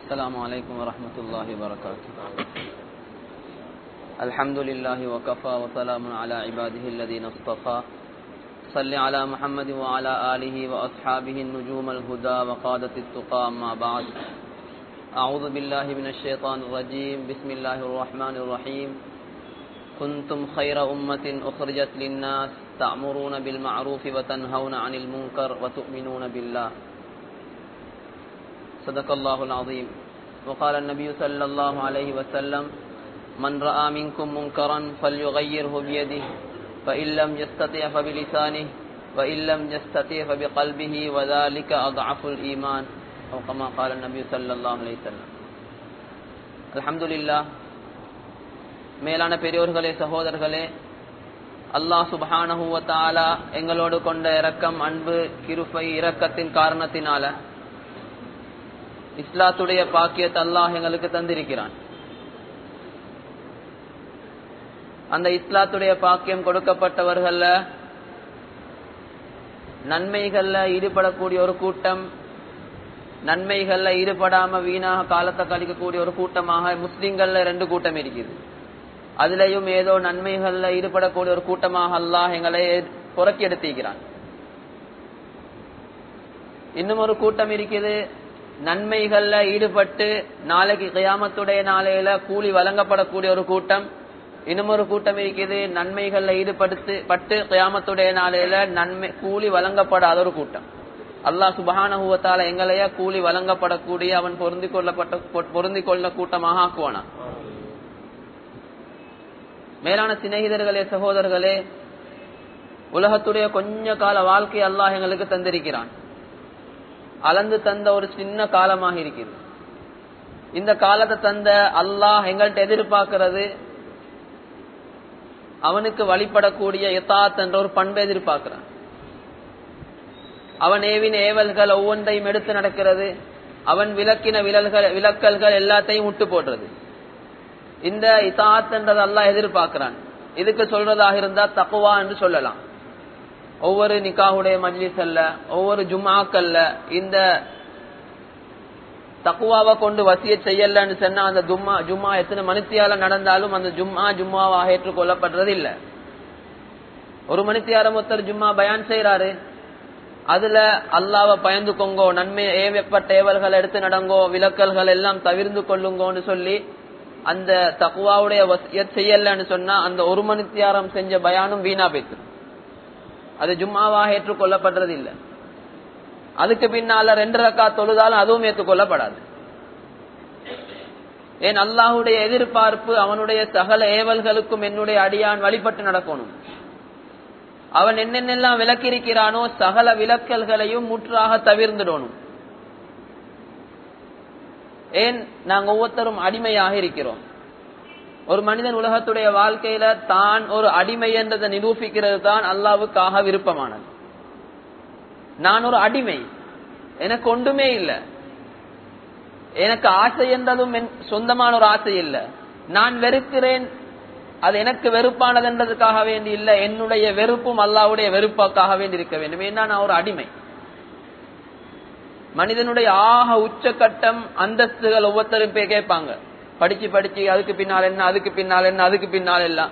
السلام عليكم ورحمة الله وبركاته الحمد لله وكفى وسلام على عباده الذين اصطفى صل على محمد وعلى آله وأصحابه النجوم الهدى وقادة التقى أما بعد أعوذ بالله من الشيطان الرجيم بسم الله الرحمن الرحيم كنتم خير أمة أخرجت للناس تأمرون بالمعروف وتنهون عن المنكر وتؤمنون بالله صدق الله العظيم وقال النبي صلى الله عليه وسلم من رأى منكم منكرا فليغيره بيده فإن لم يستطع فبلسانه وإن لم يستطع فبقلبه وذلك أضعف الإيمان أو كما قال النبي صلى الله عليه وسلم الحمد لله மேலான பெரியோர்களே சகோதரர்களே அல்லாஹ் சுபஹானஹுவத்தாலா எங்களோடு கொண்ட இரக்கம் அன்பு கிருபை இரக்கத்தின் காரணத்தினால இஸ்லாத்துடைய பாக்கியத்தை அல்லாஹ் எங்களுக்கு தந்திருக்கிறான் அந்த இஸ்லாத்துடைய பாக்கியம் கொடுக்கப்பட்டவர்கள நன்மைகள்ல ஈடுபடக்கூடிய ஒரு கூட்டம் நன்மைகள்ல ஈடுபடாம வீணாக காலத்தை கழிக்கக்கூடிய ஒரு கூட்டமாக முஸ்லிம்கள்ல ரெண்டு கூட்டம் இருக்குது அதுலயும் ஏதோ நன்மைகள்ல ஈடுபடக்கூடிய ஒரு கூட்டமாக அல்லாஹ் எங்களை புறக்கி எடுத்திருக்கிறான் இன்னும் ஒரு கூட்டம் இருக்குது நன்மைகள்ல ஈடுபட்டு நாளைக்கு கயாமத்துடைய நாளையில கூலி வழங்கப்படக்கூடிய ஒரு கூட்டம் இன்னும் ஒரு கூட்டம் இருக்குது நன்மைகள்ல ஈடுபடுத்து பட்டு கயாமத்துடைய நாளையில நன்மை கூலி வழங்கப்படாத ஒரு கூட்டம் அல்லாஹ் சுபஹானஹுவத்தால எங்களைய கூலி வழங்கப்படக்கூடிய அவன் பொருந்தி கொள்ளப்பட்ட பொருந்தி கொள்ள கூட்டமாக ஆக்குவானான் மேலான சிநேகிதர்களே சகோதரர்களே உலகத்துடைய கொஞ்ச கால வாழ்க்கை அல்லாஹ் எங்களுக்கு தந்திருக்கிறான் அளந்து தந்த ஒரு சின்ன காலமாக இருக்குது இந்த காலத்தை தந்த அல்லாஹ் எங்கள்கிட்ட எதிர்பார்க்கிறது அவனுக்கு வழிபடக்கூடிய எத்தாத் என்ற ஒரு பண்பை எதிர்பார்க்கிறான் அவன் ஏவின் ஏவல்கள் ஒவ்வொன்றையும் எடுத்து நடக்கிறது அவன் விளக்கின விலல்கள் விளக்கல்கள் எல்லாத்தையும் விட்டு போடுறது இந்த இத்தாத் என்றது அல்லாஹ் எதிர்பார்க்கிறான் இதுக்கு சொல்றதாக இருந்தா தக்குவா என்று சொல்லலாம் ஒவ்வொரு நிக்காவுடைய மஜ்லிஸ் அல்ல ஒவ்வொரு ஜும்மாக்கல்ல இந்த தக்குவாவை கொண்டு வசிய செய்யலன்னு சொன்னா அந்த ஜும்மா ஜும்மா எத்தனை மணித்தியால நடந்தாலும் அந்த ஜும்மா ஜும்மாவாக ஏற்றுக்கொள்ளப்படுறது இல்ல ஒரு மணித்தியாரம் ஒருத்தர் ஜும்மா பயான் செய்யறாரு அதுல அல்லாவை பயந்து கொங்கோ நன்மை ஏவப்பட்ட ஏவல்கள் எடுத்து நடங்கோ விலக்கல்கள் எல்லாம் தவிர்ந்து கொள்ளுங்கோன்னு சொல்லி அந்த தக்குவாவுடைய செய்யலன்னு சொன்னா அந்த ஒரு மணித்தியாரம் செஞ்ச பயானும் வீணா போய்த்து அது ஜும்மாவாக ஏற்றுக்கொள்ளப்படுறது இல்லை அதுக்கு பின்னால ரெண்டு ரக்கா தொழுதாலும் அதுவும் ஏற்றுக்கொள்ளப்படாது ஏன் அல்லாஹுடைய எதிர்பார்ப்பு அவனுடைய சகல ஏவல்களுக்கும் என்னுடைய அடியான் வழிபட்டு நடக்கணும் அவன் என்னென்னெல்லாம் விளக்கிருக்கிறானோ சகல விளக்கல்களையும் முற்றாக தவிர்ந்துடணும் ஏன் நாங்க ஒவ்வொருத்தரும் அடிமையாக இருக்கிறோம் ஒரு மனிதன் உலகத்துடைய வாழ்க்கையில தான் ஒரு அடிமை என்றதை நிரூபிக்கிறது தான் அல்லாவுக்காக விருப்பமானது நான் ஒரு அடிமை எனக்கு ஒன்றுமே இல்லை எனக்கு ஆசை என்றதும் சொந்தமான ஒரு ஆசை இல்லை நான் வெறுக்கிறேன் அது எனக்கு வெறுப்பானது என்றதுக்காக வேண்டி இல்லை என்னுடைய வெறுப்பும் அல்லாவுடைய வெறுப்பாக்காக வேண்டி இருக்க வேண்டும் ஏன்னா நான் ஒரு அடிமை மனிதனுடைய ஆக உச்சக்கட்டம் அந்தஸ்துகள் ஒவ்வொருத்தரும் போய் கேட்பாங்க படிச்சு படிச்சு அதுக்கு பின்னால் என்ன அதுக்கு பின்னால் என்ன அதுக்கு பின்னால் எல்லாம்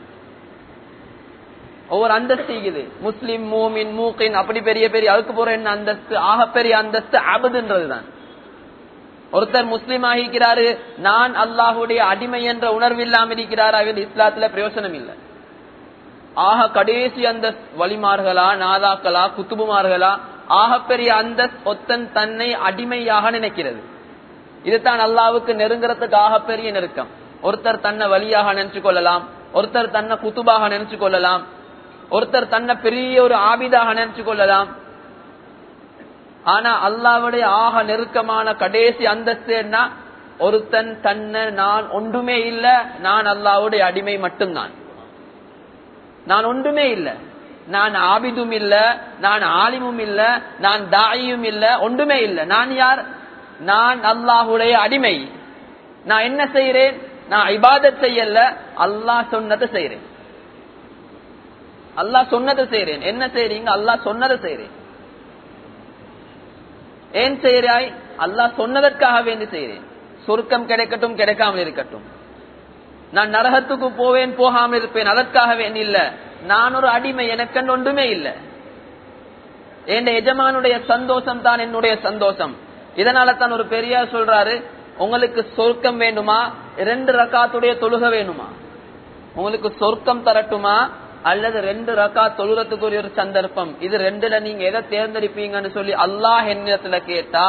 ஒவ்வொரு அந்தஸ்து இருக்குது முஸ்லிம் மூமின் மூக்கின் அப்படி பெரிய பெரிய அதுக்கு போற என்ன அந்தஸ்து ஆக பெரிய அந்தஸ்து அபதுன்றதுதான் ஒருத்தர் முஸ்லீம் ஆகிக்கிறாரு நான் அல்லாஹுடைய அடிமை என்ற உணர்வு இல்லாம இருக்கிறார் அவர் இஸ்லாத்துல பிரயோசனம் இல்லை ஆக கடைசி அந்த வழிமார்களா நாதாக்களா குத்துபுமார்களா ஆகப்பெரிய அந்த ஒத்தன் தன்னை அடிமையாக நினைக்கிறது இதுதான் அல்லாவுக்கு நெருங்குறதுக்கு ஆகப்பெரிய நெருக்கம் ஒருத்தர் தன்னை வழியாக நினைச்சு கொள்ளலாம் ஒருத்தர் தன்னை குத்துபாக நினைச்சு கொள்ளலாம் ஒருத்தர் தன்னை பெரிய ஒரு ஆபிதாக நினைச்சு கொள்ளலாம் ஆனா அல்லாவுடைய ஆக நெருக்கமான கடைசி அந்தஸ்து ஒருத்தன் தன்னை நான் ஒன்றுமே இல்ல நான் அல்லாவுடைய அடிமை மட்டும்தான் நான் ஒன்றுமே இல்லை நான் ஆபிதும் இல்ல நான் ஆலிமும் இல்ல நான் தாயும் இல்ல ஒன்றுமே இல்ல நான் யார் நான் அல்லாஹுடைய அடிமை நான் என்ன செய்யறேன் நான் இபாதத் செய்யல அல்லாஹ் சொன்னதை செய்யறேன் அல்லாஹ் சொன்னதை செய்யறேன் என்ன செய்யறீங்க அல்லாஹ் சொன்னதை செய்யறேன் ஏன் செய்யறாய் அல்லாஹ் சொன்னதற்காக வேண்டி செய்கிறேன் சொர்க்கம் கிடைக்கட்டும் கிடைக்காமல் இருக்கட்டும் நான் நரகத்துக்கு போவேன் போகாமல் இருப்பேன் அதற்காக வேண்டி இல்ல நான் ஒரு அடிமை எனக்கு ஒன்றுமே இல்லை என் எஜமானுடைய சந்தோஷம் தான் என்னுடைய சந்தோஷம் இதனால தான் ஒரு பெரியார் சொல்றாரு உங்களுக்கு சொர்க்கம் வேண்டுமா ரெண்டு ரக்காத்துடைய தொழுக வேணுமா உங்களுக்கு சொர்க்கம் தரட்டுமா அல்லது ரெண்டு ரக்கா தொழுறதுக்குரிய ஒரு சந்தர்ப்பம் இது ரெண்டுல நீங்க எதை தேர்ந்தெடுப்பீங்கன்னு சொல்லி அல்லாஹ் என்னிடத்துல கேட்டா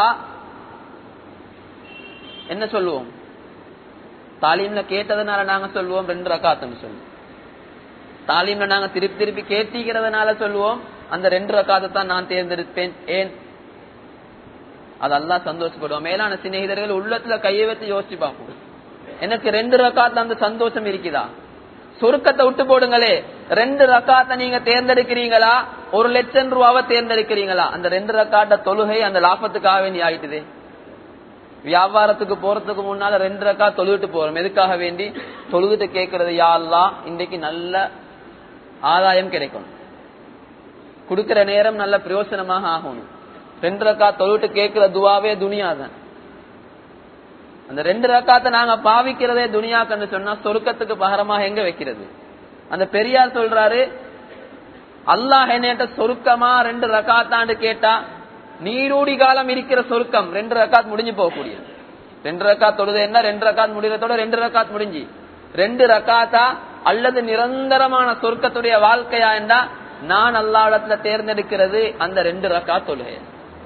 என்ன சொல்லுவோம் தாலீம்ல கேட்டதுனால நாங்க சொல்லுவோம் ரெண்டு ரக்காத்துன்னு சொல்லுவோம் தாலீம்ல நாங்க திருப்பி திருப்பி கேட்டிக்கிறதுனால சொல்லுவோம் அந்த ரெண்டு ரக்காத்தை தான் நான் தேர்ந்தெடுப்பேன் ஏன் அது அல்லா சந்தோஷப்படுவோம் மேலான சிநேகிதர்கள் உள்ளத்துல கையை வச்சு யோசிச்சு பார்ப்போம் எனக்கு ரெண்டு ரக்காத்துல அந்த சந்தோஷம் இருக்குதா சுருக்கத்தை விட்டு போடுங்களே ரெண்டு ரக்காத்தை நீங்க தேர்ந்தெடுக்கிறீங்களா ஒரு லட்சம் ரூபாவை தேர்ந்தெடுக்கிறீங்களா அந்த ரெண்டு ரக்காட்ட தொழுகை அந்த லாபத்துக்காக வேண்டி ஆயிட்டுது வியாபாரத்துக்கு போறதுக்கு முன்னால ரெண்டு ரக்கா தொழுவிட்டு போறோம் எதுக்காக வேண்டி தொழுதுட்டு கேட்கறது யாரெல்லாம் இன்றைக்கு நல்ல ஆதாயம் கிடைக்கும் கொடுக்கிற நேரம் நல்ல பிரயோசனமாக ஆகணும் ரெண்டு ரக்கா தொழுவிட்டு கேட்கிற துவாவே துனியா தான் அந்த ரெண்டு ரக்காத்தை நாங்க பாவிக்கிறதே துனியாக்குன்னு சொன்னா சொருக்கத்துக்கு பகரமாக எங்க வைக்கிறது அந்த பெரியார் சொல்றாரு அல்லாஹ் என்னட்ட சொருக்கமா ரெண்டு ரக்காத்தாண்டு கேட்டா நீரூடி காலம் இருக்கிற சொருக்கம் ரெண்டு ரக்காத் முடிஞ்சு போகக்கூடிய ரெண்டு ரக்காத் தொழுது என்ன ரெண்டு ரக்காத் முடிகிறதோட ரெண்டு ரக்காத் முடிஞ்சு ரெண்டு ரக்காத்தா அல்லது நிரந்தரமான சொர்க்கத்துடைய வாழ்க்கையா என்றா நான் அல்லாவிடத்துல தேர்ந்தெடுக்கிறது அந்த ரெண்டு ரக்கா தொழுகை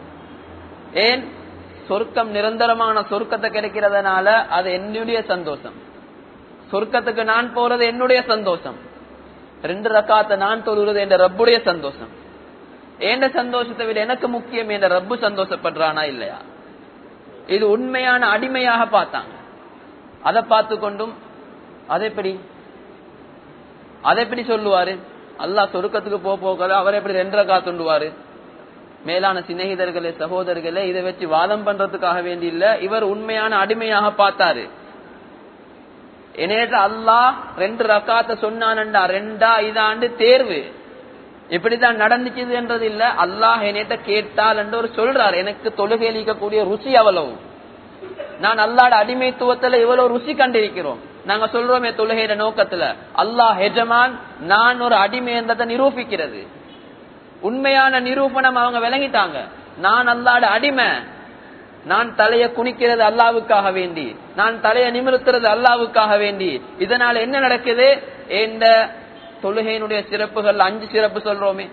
ஏன் சொர்க்கம் நிரந்தரமான சொர்க்கத்தை கிடைக்கிறதுனால அது என்னுடைய சந்தோஷம் சொர்க்கத்துக்கு நான் போறது என்னுடைய சந்தோஷம் ரெண்டு ரக்காத்தை நான் தொழுகிறது என்ற ரப்புடைய சந்தோஷம் ஏண்ட சந்தோஷத்தை விட எனக்கு முக்கியம் என்ற ரப்பு சந்தோஷப்படுறானா இல்லையா இது உண்மையான அடிமையாக பார்த்தாங்க அதை பார்த்து கொண்டும் அதை எப்படி அதை எப்படி சொல்லுவாரு அல்லாஹ் சொருக்கத்துக்கு போக போகல அவர் எப்படி ரெண்டரை காத்துண்டுவாரு மேலான சிநேகிதர்களே சகோதரர்களே இதை வச்சு வாதம் பண்றதுக்காக வேண்டி இல்ல இவர் உண்மையான அடிமையாக பார்த்தாரு என்னேட்ட அல்லாஹ் ரெண்டு ரக்காத்த சொன்னான்டா ரெண்டா இதாண்டு தேர்வு இப்படிதான் நடந்துச்சுது என்றது இல்ல அல்லாஹ் என்னிட்ட கேட்டால் என்று ஒரு சொல்றார் எனக்கு தொழுகை அளிக்கக்கூடிய ருசி அவ்வளவு நான் அல்லாட அடிமைத்துவத்துல இவ்வளவு ருசி கண்டிருக்கிறோம் நாங்க சொல்றோமே தொழுகையிட நோக்கத்துல அல்லாஹ் ஹெஜமான் நான் ஒரு அடிமை என்றதை நிரூபிக்கிறது உண்மையான நிரூபணம் அவங்க விளங்கிட்டாங்க நான் அல்லாட அடிமை நான் தலைய குனிக்கிறது அல்லாவுக்காக வேண்டி நான் தலைய நிமிர்த்துறது அல்லாவுக்காக வேண்டி இதனால என்ன நடக்குது இந்த தொழுகையினுடைய சிறப்புகள் அஞ்சு சிறப்பு சொல்றோமே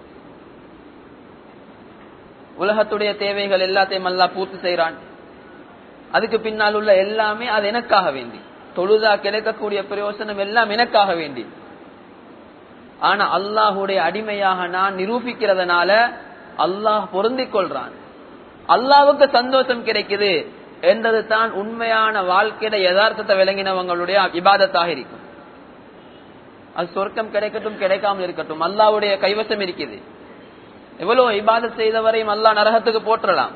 உலகத்துடைய தேவைகள் எல்லாத்தையும் அல்லா பூர்த்தி செய்யறான் அதுக்கு பின்னால் உள்ள எல்லாமே அது எனக்காக வேண்டி தொழுதா கிடைக்கக்கூடிய பிரயோசனம் எல்லாம் எனக்காக வேண்டி ஆனா அல்லாஹுடைய அடிமையாக நான் நிரூபிக்கிறதுனால அல்லாஹ் பொருந்திக் கொள்றான் அல்லாவுக்கு சந்தோஷம் கிடைக்குது என்றது தான் உண்மையான வாழ்க்கையில யதார்த்தத்தை விளங்கினவங்களுடைய இபாதத்தாக இருக்கும் அது சொர்க்கம் கிடைக்கட்டும் கிடைக்காமல் இருக்கட்டும் அல்லாவுடைய கைவசம் இருக்குது எவ்வளவு இபாதத் செய்தவரையும் அல்லா நரகத்துக்கு போற்றலாம்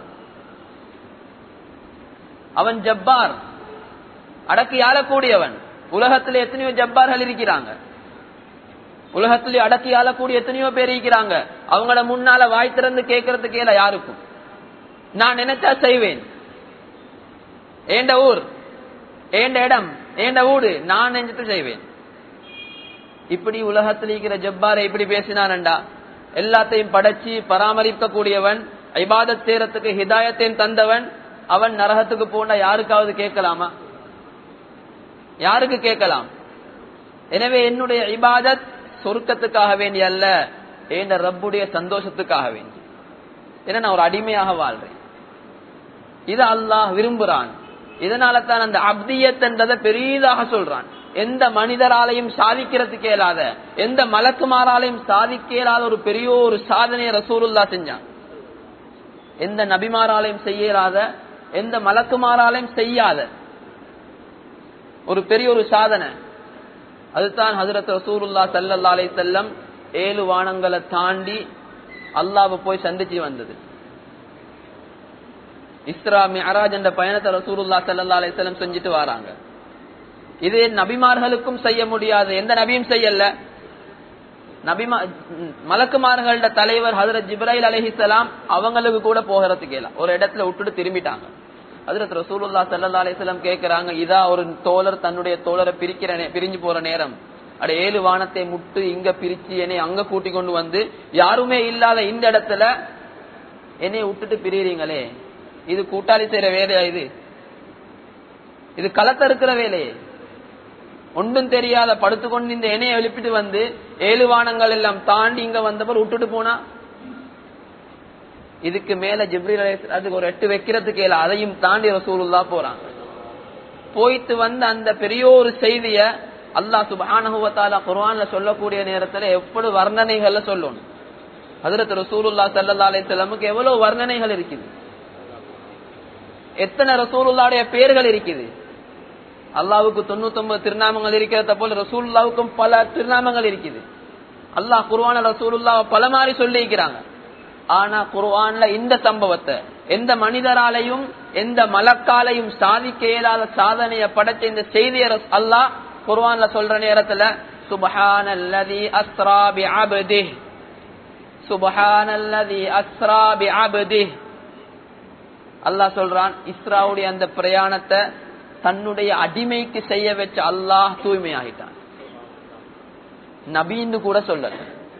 அவன் ஜப்பார் அடக்கி ஆளக்கூடியவன் உலகத்துல எத்தனையோ ஜப்பார்கள் இருக்கிறாங்க உலகத்திலே அடக்கி ஆளக்கூடிய எத்தனையோ பேர் இருக்கிறாங்க அவங்கள முன்னால வாய் திறந்து கேட்கறதுக்கு ஏல யாருக்கும் நான் நினைச்சா செய்வேன் ஏண்ட ஊர் ஏண்ட இடம் ஏண்ட வீடு நான் நினைச்சிட்டு செய்வேன் இப்படி உலகத்தில் இருக்கிற ஜப்பாரை இப்படி பேசினான்டா எல்லாத்தையும் படைச்சு பராமரிக்க கூடியவன் ஐபாதத் சேரத்துக்கு ஹிதாயத்தையும் தந்தவன் அவன் நரகத்துக்கு போனா யாருக்காவது கேட்கலாமா யாருக்கு கேட்கலாம் எனவே என்னுடைய இபாதத் சொருக்கத்துக்காக வேண்டி அல்ல என்ற ரப்புடைய சந்தோஷத்துக்காக வேண்டி ஏன்னா நான் ஒரு அடிமையாக வாழ்றேன் இது அல்லாஹ் விரும்புறான் இதனால தான் அந்த அப்தியத் என்றதை பெரிதாக சொல்றான் எந்த மனிதராலையும் சாதிக்கிறதுக்கு இயலாத எந்த மலக்குமாராலையும் சாதிக்க இயலாத ஒரு பெரிய ஒரு சாதனையை ரசூலுல்லா செஞ்சான் எந்த நபிமாராலையும் செய்யலாத எந்த மலக்குமாராலையும் செய்யாத ஒரு பெரிய ஒரு சாதனை அதுதான் ஹசரத் ரசூலுல்லா சல்லல்லா அலை செல்லம் ஏழு வானங்களை தாண்டி அல்லாவை போய் சந்திச்சு வந்தது இஸ்ரா மியராஜ் என்ற பயணத்தை ரசூலுல்லா சல்லா அலை செல்லம் செஞ்சுட்டு வராங்க இது நபிமார்களுக்கும் செய்ய முடியாது எந்த நபியும் செய்யல நபிமா மலக்குமார்களோட தலைவர் ஹதரத் ஜிப்ராயில் அலஹிசலாம் அவங்களுக்கு கூட போகிறதுக்கு இல்ல ஒரு இடத்துல விட்டுட்டு திரும்பிட்டாங்க ஹதரத் ரசூலுல்லா சல்லா அலிஸ்லாம் கேக்குறாங்க இதா ஒரு தோழர் தன்னுடைய தோழரை பிரிக்கிற நே- பிரிஞ்சு போற நேரம் அட ஏழு வானத்தை முட்டு இங்க பிரிச்சு என்னை அங்க கூட்டி கொண்டு வந்து யாருமே இல்லாத இந்த இடத்துல என்னை விட்டுட்டு பிரியறீங்களே இது கூட்டாளி செய்யற வேலையா இது இது களத்த இருக்கிற வேலையே ஒன்றும் தெரியாத படுத்துக்கொண்டு இந்த எண்ணெயை எழுப்பிட்டு வந்து ஏழு வானங்கள் எல்லாம் தாண்டி இங்க வந்தவர் விட்டுட்டு போனா இதுக்கு மேல ஜிப்ரீல் அதுக்கு ஒரு எட்டு வைக்கிறதுக்கு இல்ல அதையும் தாண்டி ரசூலுல்லா போறாங்க போயிட்டு வந்த அந்த பெரிய ஒரு செய்திய அல்லாஹ் சுபஹானஹுவத்தாலா குர்ஆன்ல சொல்லக்கூடிய நேரத்துல எவ்வளவு வர்ணனைகள்ல சொல்லணும் ஹஜரத் ரசூலுல்லா ஸல்லல்லாஹு அலைஹி வஸல்லமுக்கு எவ்வளவு வர்ணனைகள் இருக்குது எத்தனை ரசூலுல்லாவுடைய பெயர்கள் இருக்குது அல்லாவுக்கு தொண்ணூத்தி ஒன்பது திருநாமங்கள் இருக்கிறத போல ரசூலுல்லாவுக்கும் பல திருநாமங்கள் இருக்குது அல்லாஹ் குர்ஆன ரசூலுல்லாவை பல மாதிரி சொல்லிக்கிறாங்க ஆனா குர்ஆன்ல இந்த சம்பவத்தை எந்த மனிதராலையும் எந்த மலக்காலையும் சாதிக்க இயலாத சாதனையை படைச்ச இந்த செய்தியை ரஸ்- அல்லாஹ் குர்ஆன்ல சொல்ற நேரத்துல சுபஹானல்லதி அஸ்ரா பிஅப்திஹ் சுபஹானல்லதி அஸ்ரா பிஅப்திஹ் அல்லாஹ் சொல்றான் இஸ்ராவுடைய அந்த பிரயாணத்தை தன்னுடைய அடிமைக்கு செய்ய வச்ச அல்லாஹ் தூய்மையாகிட்டான் நபின்னு கூட சொல்லல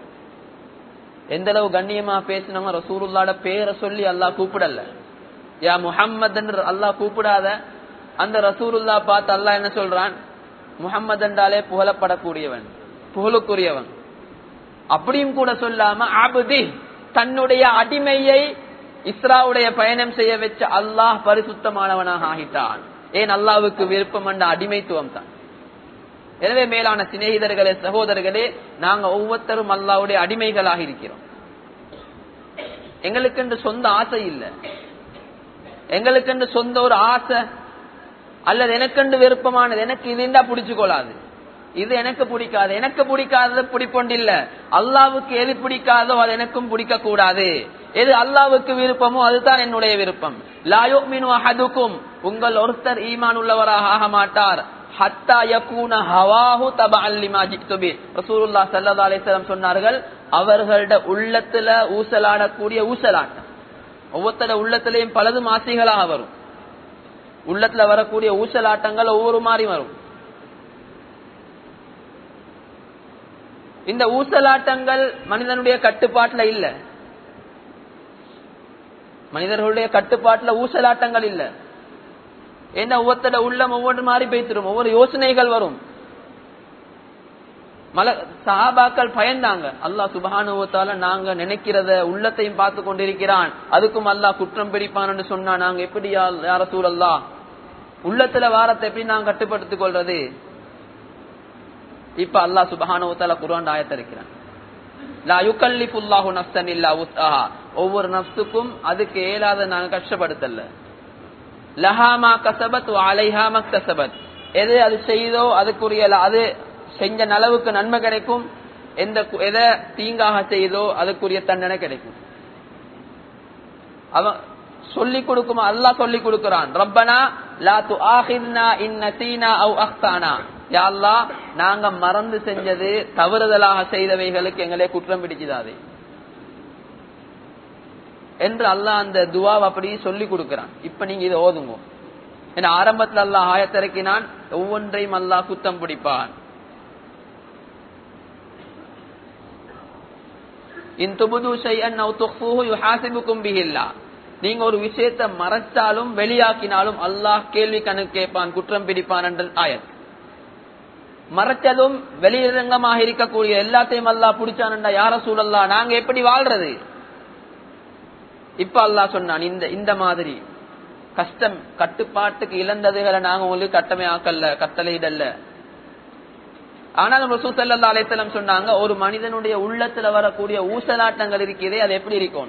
எந்த அளவு கண்ணியமா பேசினவங்க ரசூலுல்லாட பேரை சொல்லி அல்லாஹ் கூப்பிடல யா முஹம்மது அல்லாஹ் கூப்பிடாத அந்த ரசூலுல்லா பார்த்து அல்லாஹ் என்ன சொல்றான் முஹம்மது என்றாலே புகழப்படக்கூடியவன் புகழுக்குரியவன் அப்படியும் கூட சொல்லாம அபுதி தன்னுடைய அடிமையை இஸ்ராவுடைய பயணம் செய்ய வச்ச அல்லாஹ் பரிசுத்தமானவனாக ஆகிட்டான் ஏன் அல்லாவுக்கு விருப்பம் என்ற அடிமைத்துவம் தான் எனவே மேலான சிநேகிதர்களே சகோதரர்களே நாங்க ஒவ்வொருத்தரும் அல்லாவுடைய அடிமைகளாக இருக்கிறோம் எங்களுக்கென்று சொந்த ஆசை இல்லை எங்களுக்கென்று சொந்த ஒரு ஆசை அல்லது எனக்கென்று விருப்பமானது எனக்கு இதுண்டா பிடிச்சு கொள்ளாது இது எனக்கு பிடிக்காது எனக்கு பிடிக்காதது பிடிப்பொண்டில்ல அல்லாவுக்கு எது பிடிக்காதோ அது எனக்கும் பிடிக்க கூடாது எது அல்லாவுக்கு விருப்பமோ அதுதான் என்னுடைய விருப்பம் லாயோ மீனு அஹதுக்கும் உங்கள் ஒருத்தர் ஈமான் உள்ளவராக ஆக மாட்டார் ஹத்தா யகூன ஹவாஹு தபஅல் லிமா ஜிக்து பி ரசூலுல்லாஹ் ஸல்லல்லாஹு அலைஹி வஸல்லம் சொன்னார்கள் அவர்களோட உள்ளத்துல ஊசலாடக்கூடிய ஊசலாட்டம் ஒவ்வொருத்தர உள்ளத்திலையும் பலது மாசிகளாக வரும் உள்ளத்துல வரக்கூடிய ஊசலாட்டங்கள் ஒவ்வொரு மாதிரி வரும் இந்த ஊசலாட்டங்கள் மனிதனுடைய கட்டுப்பாட்டுல இல்ல மனிதர்களுடைய கட்டுப்பாட்டுல ஊசலாட்டங்கள் இல்ல ஏன்னா ஒவ்வொருத்தட உள்ளம் ஒவ்வொரு மாதிரி பேசிடும் ஒவ்வொரு யோசனைகள் வரும் மல சஹாபாக்கள் பயந்தாங்க அல்லாஹ் சுபஹானுவத்தால நாங்க நினைக்கிறத உள்ளத்தையும் பார்த்து கொண்டிருக்கிறான் அதுக்கும் அல்லாஹ் குற்றம் பிடிப்பான்னு சொன்னா நாங்க எப்படி யா- யார சூழல்லா உள்ளத்துல வாரத்தை எப்படி நாங்க கட்டுப்படுத்திக் கொள்றது இப்ப அல்லாஹ் சுபஹானுவத்தால குர்ஆன் ஆயத்தை இருக்கிறான் லா யுகல்லிஃபுல்லாஹு நஃப்ஸன் இல்லா உஸ்ஆஹா ஒவ்வொரு நஃப்ஸுக்கும் அதுக்கு ஏலாத நாங்க கஷ்டப்படுத்தல லஹாமா கசபத் அலைஹா மக்தசபத் எது அது செய்தோ அதுக்குரிய ல- அது செஞ்ச நலவுக்கு நன்மை கிடைக்கும் எந்த கு- எதை தீங்காக செய்தோ அதுக்குரிய தண்டனை கிடைக்கும் அவன் சொல்லி கொடுக்கும் அல்லாஹ் சொல்லி கொடுக்கிறான் ரப்பனா லா துஆஹித்னா இன் நசீனா அவ் அக்தானா யா அல்லாஹ் நாங்க மறந்து செஞ்சது தவறுதலாக செய்தவைகளுக்கு எங்களை குற்றம் பிடிச்சிடாதே என்று அல்லாஹ் அந்த துவாவை அப்படி சொல்லி கொடுக்கிறான் இப்ப நீங்க இதை ஓதுங்க ஏன்னா ஆரம்பத்துல அல்லாஹ் ஆயத்திறக்கினான் ஒவ்வொன்றையும் அல்லாஹ் குத்தம் பிடிப்பான் இன் துபுது ஷைஅன் அவ் துக்ஃபூஹு யுஹாசிபுக்கும் பிஹில்லா நீங்க ஒரு விஷயத்தை மறைச்சாலும் வெளியாக்கினாலும் அல்லாஹ் கேள்வி கணக்கு கேட்பான் குற்றம் பிடிப்பான் என்ற ஆயத் மறைச்சதும் வெளிரங்கமாக இருக்கக்கூடிய எல்லாத்தையும் அல்லாஹ் பிடிச்சான்டா யார சூழல்லா நாங்க எப்படி வாழ்றது இப்ப அல்லாஹ் சொன்னான் இந்த இந்த மாதிரி கஷ்டம் கட்டுப்பாட்டுக்கு இழந்ததுகளை நாங்க உங்களுக்கு கட்டமே ஆக்கல்ல கட்டளையிடல்ல ஆனாலும் ரசூல் ஸல்லல்லாஹு அலைஹி வஸல்லம் சொன்னாங்க ஒரு மனிதனுடைய உள்ளத்துல வரக்கூடிய ஊசலாட்டங்கள் இருக்கிறதே அது எப்படி இருக்கும்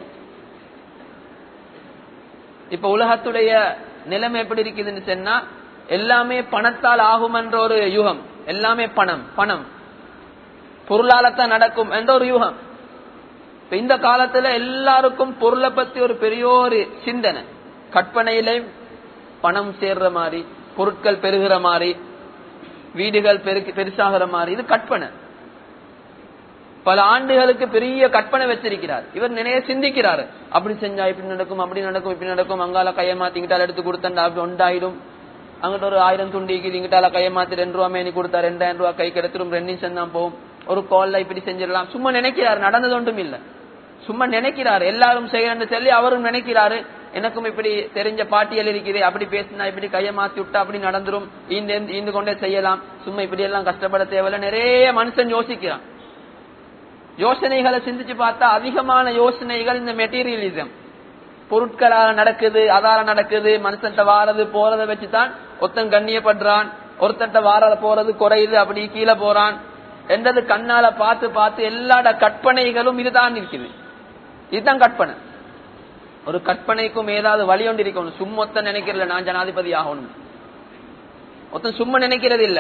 இப்ப உலகத்துடைய நிலைமை எப்படி இருக்குதுன்னு சொன்னா எல்லாமே பணத்தால் ஆகும் என்ற ஒரு யுகம் எல்லாமே பணம் பணம் பொருளாலத்தான் நடக்கும் என்ற ஒரு யுகம் இப்ப இந்த காலத்துல எல்லாருக்கும் பொருளை பத்தி ஒரு பெரிய ஒரு சிந்தனை கற்பனையிலே பணம் சேர்ற மாதிரி பொருட்கள் பெருகிற மாதிரி வீடுகள் பெருக்கு பெருசாகிற மாதிரி இது கற்பனை பல ஆண்டுகளுக்கு பெரிய கற்பனை வச்சிருக்கிறார் இவர் நிறைய சிந்திக்கிறார் அப்படி செஞ்சா இப்படி நடக்கும் அப்படி நடக்கும் இப்படி நடக்கும் அங்கால கையை மாத்திக்கிட்டால் எடுத்து கொடுத்தா அப்படி ஒன்றாயிடும் அங்கிட்ட ஒரு ஆயிரம் துண்டிக்கு இங்கிட்டால கையை மாத்தி ரெண்டு ரூபா மேனி கொடுத்தா ரெண்டாயிரம் ரூபாய் கை கிடைச்சிரும் ரெண்டு நிமிஷம் தான் போகும் ஒரு கால்ல இப்படி செஞ்சிடலாம் சும்மா நினைக்கிறார் நடந்தது ஒன்றும் இல்ல சும்மா நினைக்கிறார் எல்லாரும் செய்யறேன்னு சொல்லி அவரும் நினைக்கிறாரு எனக்கும் இப்படி தெரிஞ்ச பாட்டியல் இருக்குது அப்படி பேசினா இப்படி கையை மாத்தி விட்டா அப்படி நடந்துரும் இந்த இந்த கொண்டே செய்யலாம் சும்மா இப்படி எல்லாம் கஷ்டப்பட தேவையில்ல நிறைய மனுஷன் யோசிக்கிறான் யோசனைகளை சிந்திச்சு பார்த்தா அதிகமான யோசனைகள் இந்த மெட்டீரியலிசம் பொருட்களால நடக்குது அதால நடக்குது மனுஷன்ட்ட வாரது போறத வச்சுதான் ஒருத்தன் கண்ணியப்படுறான் ஒருத்தன்ட்ட வாரத போறது குறையுது அப்படி கீழே போறான் என்றது கண்ணால பார்த்து பார்த்து எல்லாட கற்பனைகளும் இதுதான் இருக்குது இதுதான் கற்பனை ஒரு கற்பனைக்கும் ஏதாவது வழி ஒன்று இருக்கணும் சும்மா ஒத்தன் நினைக்கிறல நான் ஜனாதிபதி ஆகணும் ஒருத்தன் சும்மா நினைக்கிறது இல்ல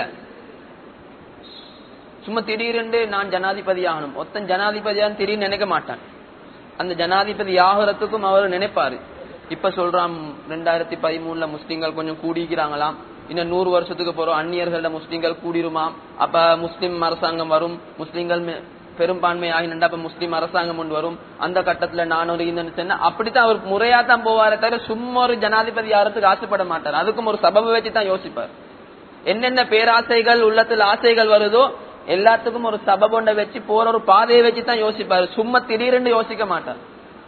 சும்மா திடீரென்று நான் ஜனாதிபதி ஆகணும் ஒருத்தன் ஜனாதிபதியான்னு திடீர்னு நினைக்க மாட்டான் அந்த ஜனாதிபதி ஆகிறதுக்கும் அவர் நினைப்பாரு இப்ப சொல்றான் ரெண்டாயிரத்தி பதிமூணுல முஸ்லிம்கள் கொஞ்சம் கூடிக்கிறாங்களாம் இன்னும் நூறு வருஷத்துக்கு போறோம் அந்நியர்கள முஸ்லிம்கள் கூடிருமாம் அப்ப முஸ்லிம் அரசாங்கம் வரும் முஸ்லிம்கள் பெரும்பான்மை ஆகினா அப்ப முஸ்லிம் அரசாங்கம் கொண்டு வரும் அந்த கட்டத்துல நான் ஒரு இந்த சொன்ன அப்படித்தான் அவர் முறையா தான் போவாரே தவிர சும்மா ஒரு ஜனாதிபதி ஆகிறதுக்கு ஆசைப்பட மாட்டார் அதுக்கும் ஒரு சபபை வச்சு தான் யோசிப்பார் என்னென்ன பேராசைகள் உள்ளத்துல ஆசைகள் வருதோ எல்லாத்துக்கும் ஒரு சபபொண்ட வச்சு போற ஒரு பாதையை வச்சு தான் யோசிப்பாரு சும்மா திடீர்னு யோசிக்க மாட்டார்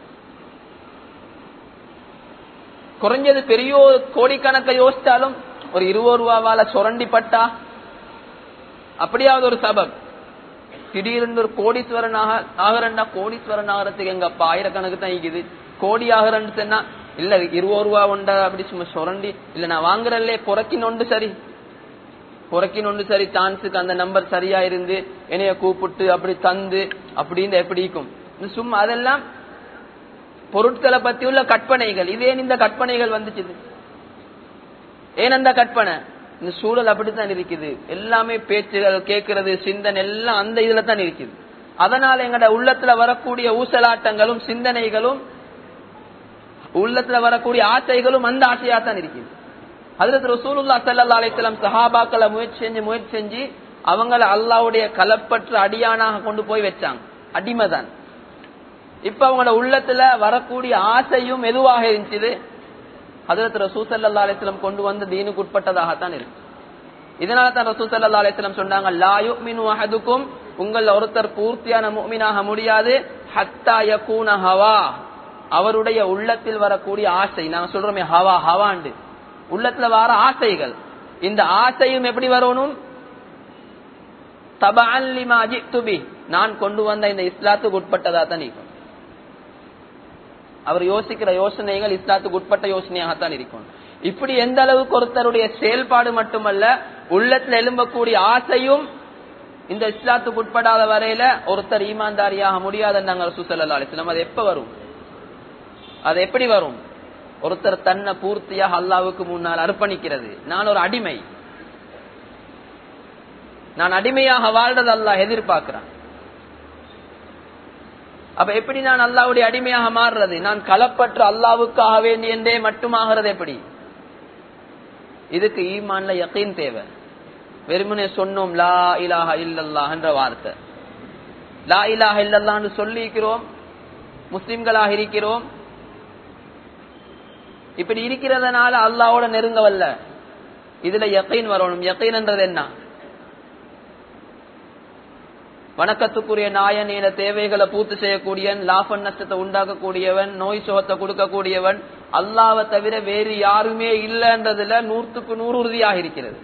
குறைஞ்சது பெரிய கோடிக்கணக்க யோசிச்சாலும் ஒரு இருபது ரூபாவால சுரண்டி பட்டா அப்படியாவது ஒரு சபம் திடீர்னு ஒரு கோடீஸ்வரன் ஆக ஆகிறண்டா கோடீஸ்வரன் ஆகிறதுக்கு எங்கப்பா ஆயிரக்கணக்கு தான் இருக்குது கோடி ஆகிறன்னு சொன்னா இல்ல இருபது ரூபா உண்டா அப்படி சும்மா சுரண்டி இல்ல நான் வாங்குறல்லே குறைக்கினொண்டு சரி குறைக்கினொண்டு சரி சான்ஸுக்கு அந்த நம்பர் சரியா இருந்து என்னைய கூப்பிட்டு அப்படி தந்து அப்படின்னு எப்படி இருக்கும் சும்மா அதெல்லாம் பொருட்களை பத்தி உள்ள கற்பனைகள் இதே இந்த கற்பனைகள் வந்துச்சு ஏன் அந்த கற்பனை இந்த சூழல் அப்படித்தான் இருக்குது எல்லாமே பேச்சுகள் கேட்கறது சிந்தனை எல்லாம் அந்த இதுல தான் இருக்குது அதனால எங்கட உள்ளத்துல வரக்கூடிய ஊசலாட்டங்களும் சிந்தனைகளும் உள்ளத்துல வரக்கூடிய ஆசைகளும் அந்த ஆசையா தான் இருக்குது அதுல ரசூலுல்லா சல்லா அலிஸ்லாம் சஹாபாக்களை முயற்சி செஞ்சு முயற்சி செஞ்சு அவங்கள அல்லாவுடைய கலப்பற்ற அடியானாக கொண்டு போய் வச்சாங்க அடிமைதான் இப்ப அவங்களோட உள்ளத்துல வரக்கூடிய ஆசையும் எதுவாக இருந்துச்சு ஹதரத் ரசூ சல்லா அலிஸ்லம் கொண்டு வந்து தீனுக்கு உட்பட்டதாகத்தான் இருக்கு இதனால தான் ரசூ சல்லா அலிஸ்லம் சொன்னாங்க லாயு மின் அஹதுக்கும் உங்கள் ஒருத்தர் பூர்த்தியான முக்மினாக முடியாது ஹத்தா யகூன ஹவா அவருடைய உள்ளத்தில் வரக்கூடிய ஆசை நாங்க சொல்றோமே ஹவா ஹவாண்டு உள்ளத்துல வர ஆசைகள் இந்த ஆசையும் எப்படி வரணும் தபாலிமா துபி நான் கொண்டு வந்த இந்த இஸ்லாத்துக்கு உட்பட்டதா தான் இருக்கும் அவர் யோசிக்கிற யோசனைகள் இஸ்லாத்துக்கு உட்பட்ட யோசனையாகத்தான் இருக்கும் இப்படி எந்த அளவுக்கு ஒருத்தருடைய செயல்பாடு மட்டுமல்ல உள்ளத்துல எழும்பக்கூடிய ஆசையும் இந்த இஸ்லாத்துக்கு உட்படாத வரையில ஒருத்தர் ஈமான்தாரியாக முடியாதுன்னாங்க சுசல்லா அலிஸ்லாம் அது எப்ப வரும் அது எப்படி வரும் ஒருத்தர் தன்னை பூர்த்தியாக அல்லாவுக்கு முன்னால் அர்ப்பணிக்கிறது நான் ஒரு அடிமை நான் அடிமையாக வாழ்றது அல்லாஹ் எதிர்பார்க்கிறான் அப்ப எப்படி நான் அல்லாவுடைய அடிமையாக மாறுறது நான் களப்பற்று அல்லாவுக்காக வேண்டி என்றே மட்டுமாகிறது எப்படி இதுக்கு ஈமான்ல யக்கீன் தேவை வெறுமனே சொன்னோம் லா இலாஹ இல்லல்லா என்ற வார்த்தை லா இலாஹ இல்லல்லான்னு சொல்லிக்கிறோம் முஸ்லிம்களாக இருக்கிறோம் இப்படி இருக்கிறதுனால அல்லாவோட நெருங்கவல்ல இதுல யக்கீன் வரணும் யக்கீன் என்றது என்ன வணக்கத்துக்குரிய நாயன் என தேவைகளை பூர்த்தி செய்யக்கூடியவன் லாப நஷ்டத்தை உண்டாக்கக்கூடியவன் நோய் சுகத்தை கொடுக்கக்கூடியவன் அல்லாவை தவிர வேறு யாருமே இல்லைன்றதுல நூற்றுக்கு நூறு உறுதியாக இருக்கிறது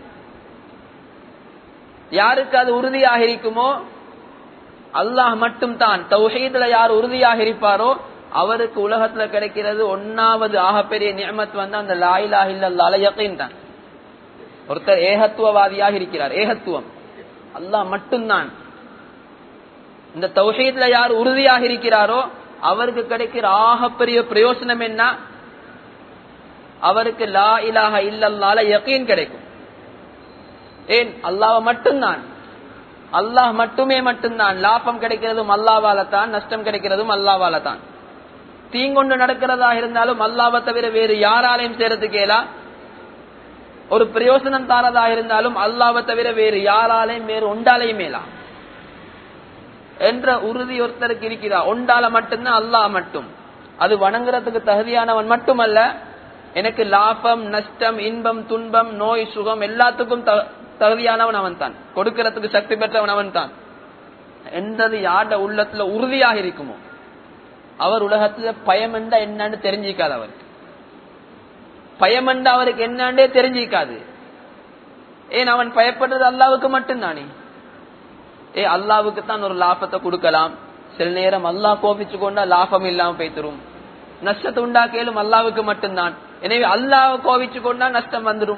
யாருக்கு அது உறுதியாக இருக்குமோ அல்லாஹ் மட்டும் தான் தௌஹீதுல யார் உறுதியாக இருப்பாரோ அவருக்கு உலகத்துல கிடைக்கிறது ஒன்னாவது ஆகப்பெரிய நியமத் வந்து அந்த லாயிலாக இல்லல்லால யக்கீன் தான் ஒருத்தர் ஏகத்துவவாதியாக இருக்கிறார் ஏகத்துவம் அல்லாஹ் மட்டும்தான் இந்த தௌஹீத்ல யார் உறுதியாக இருக்கிறாரோ அவருக்கு கிடைக்கிற ஆகப்பெரிய பிரயோசனம் என்ன அவருக்கு லா இலாக இல்லல்லால யக்கீன் கிடைக்கும் ஏன் அல்லாஹ் மட்டும்தான் அல்லாஹ் மட்டுமே மட்டும்தான் லாபம் கிடைக்கிறதும் அல்லாவால தான் நஷ்டம் கிடைக்கிறதும் அல்லாவால தான் தீங்கொண்டு நடக்கிறதாக இருந்தாலும் அல்லாவை தவிர வேறு யாராலையும் செய்யறதுக்கு கேளா ஒரு பிரயோசனம் தாரதாக இருந்தாலும் அல்லாவை தவிர வேறு யாராலையும் வேறு ஒன்றாலையும் மேலா என்ற உறுதி ஒருத்தருக்கு இருக்கிறா ஒன்றால மட்டும்தான் அல்லாஹ் மட்டும் அது வணங்குறதுக்கு தகுதியானவன் மட்டுமல்ல எனக்கு லாபம் நஷ்டம் இன்பம் துன்பம் நோய் சுகம் எல்லாத்துக்கும் தகுதியானவன் அவன் தான் கொடுக்கிறதுக்கு சக்தி பெற்றவன் அவன் தான் என்றது யார்ட உள்ளத்துல உறுதியாக இருக்குமோ அவர் உலகத்துல பயமெண்டா என்னன்னு தெரிஞ்சிக்காது அவருக்கு பயமெண்டா அவருக்கு என்னன்னே தெரிஞ்சிக்காது ஏன் அவன் பயப்படுறது அல்லாவுக்கு மட்டும்தானே ஏ அல்லாவுக்கு தான் ஒரு லாபத்தை கொடுக்கலாம் சில நேரம் அல்லாஹ் கோபிச்சு கொண்டா லாபம் இல்லாம போய்த்திரும் நஷ்டத்தை உண்டாக்கலும் அல்லாவுக்கு மட்டும்தான் எனவே அல்லாஹ் கோபிச்சு கொண்டா நஷ்டம் வந்துடும்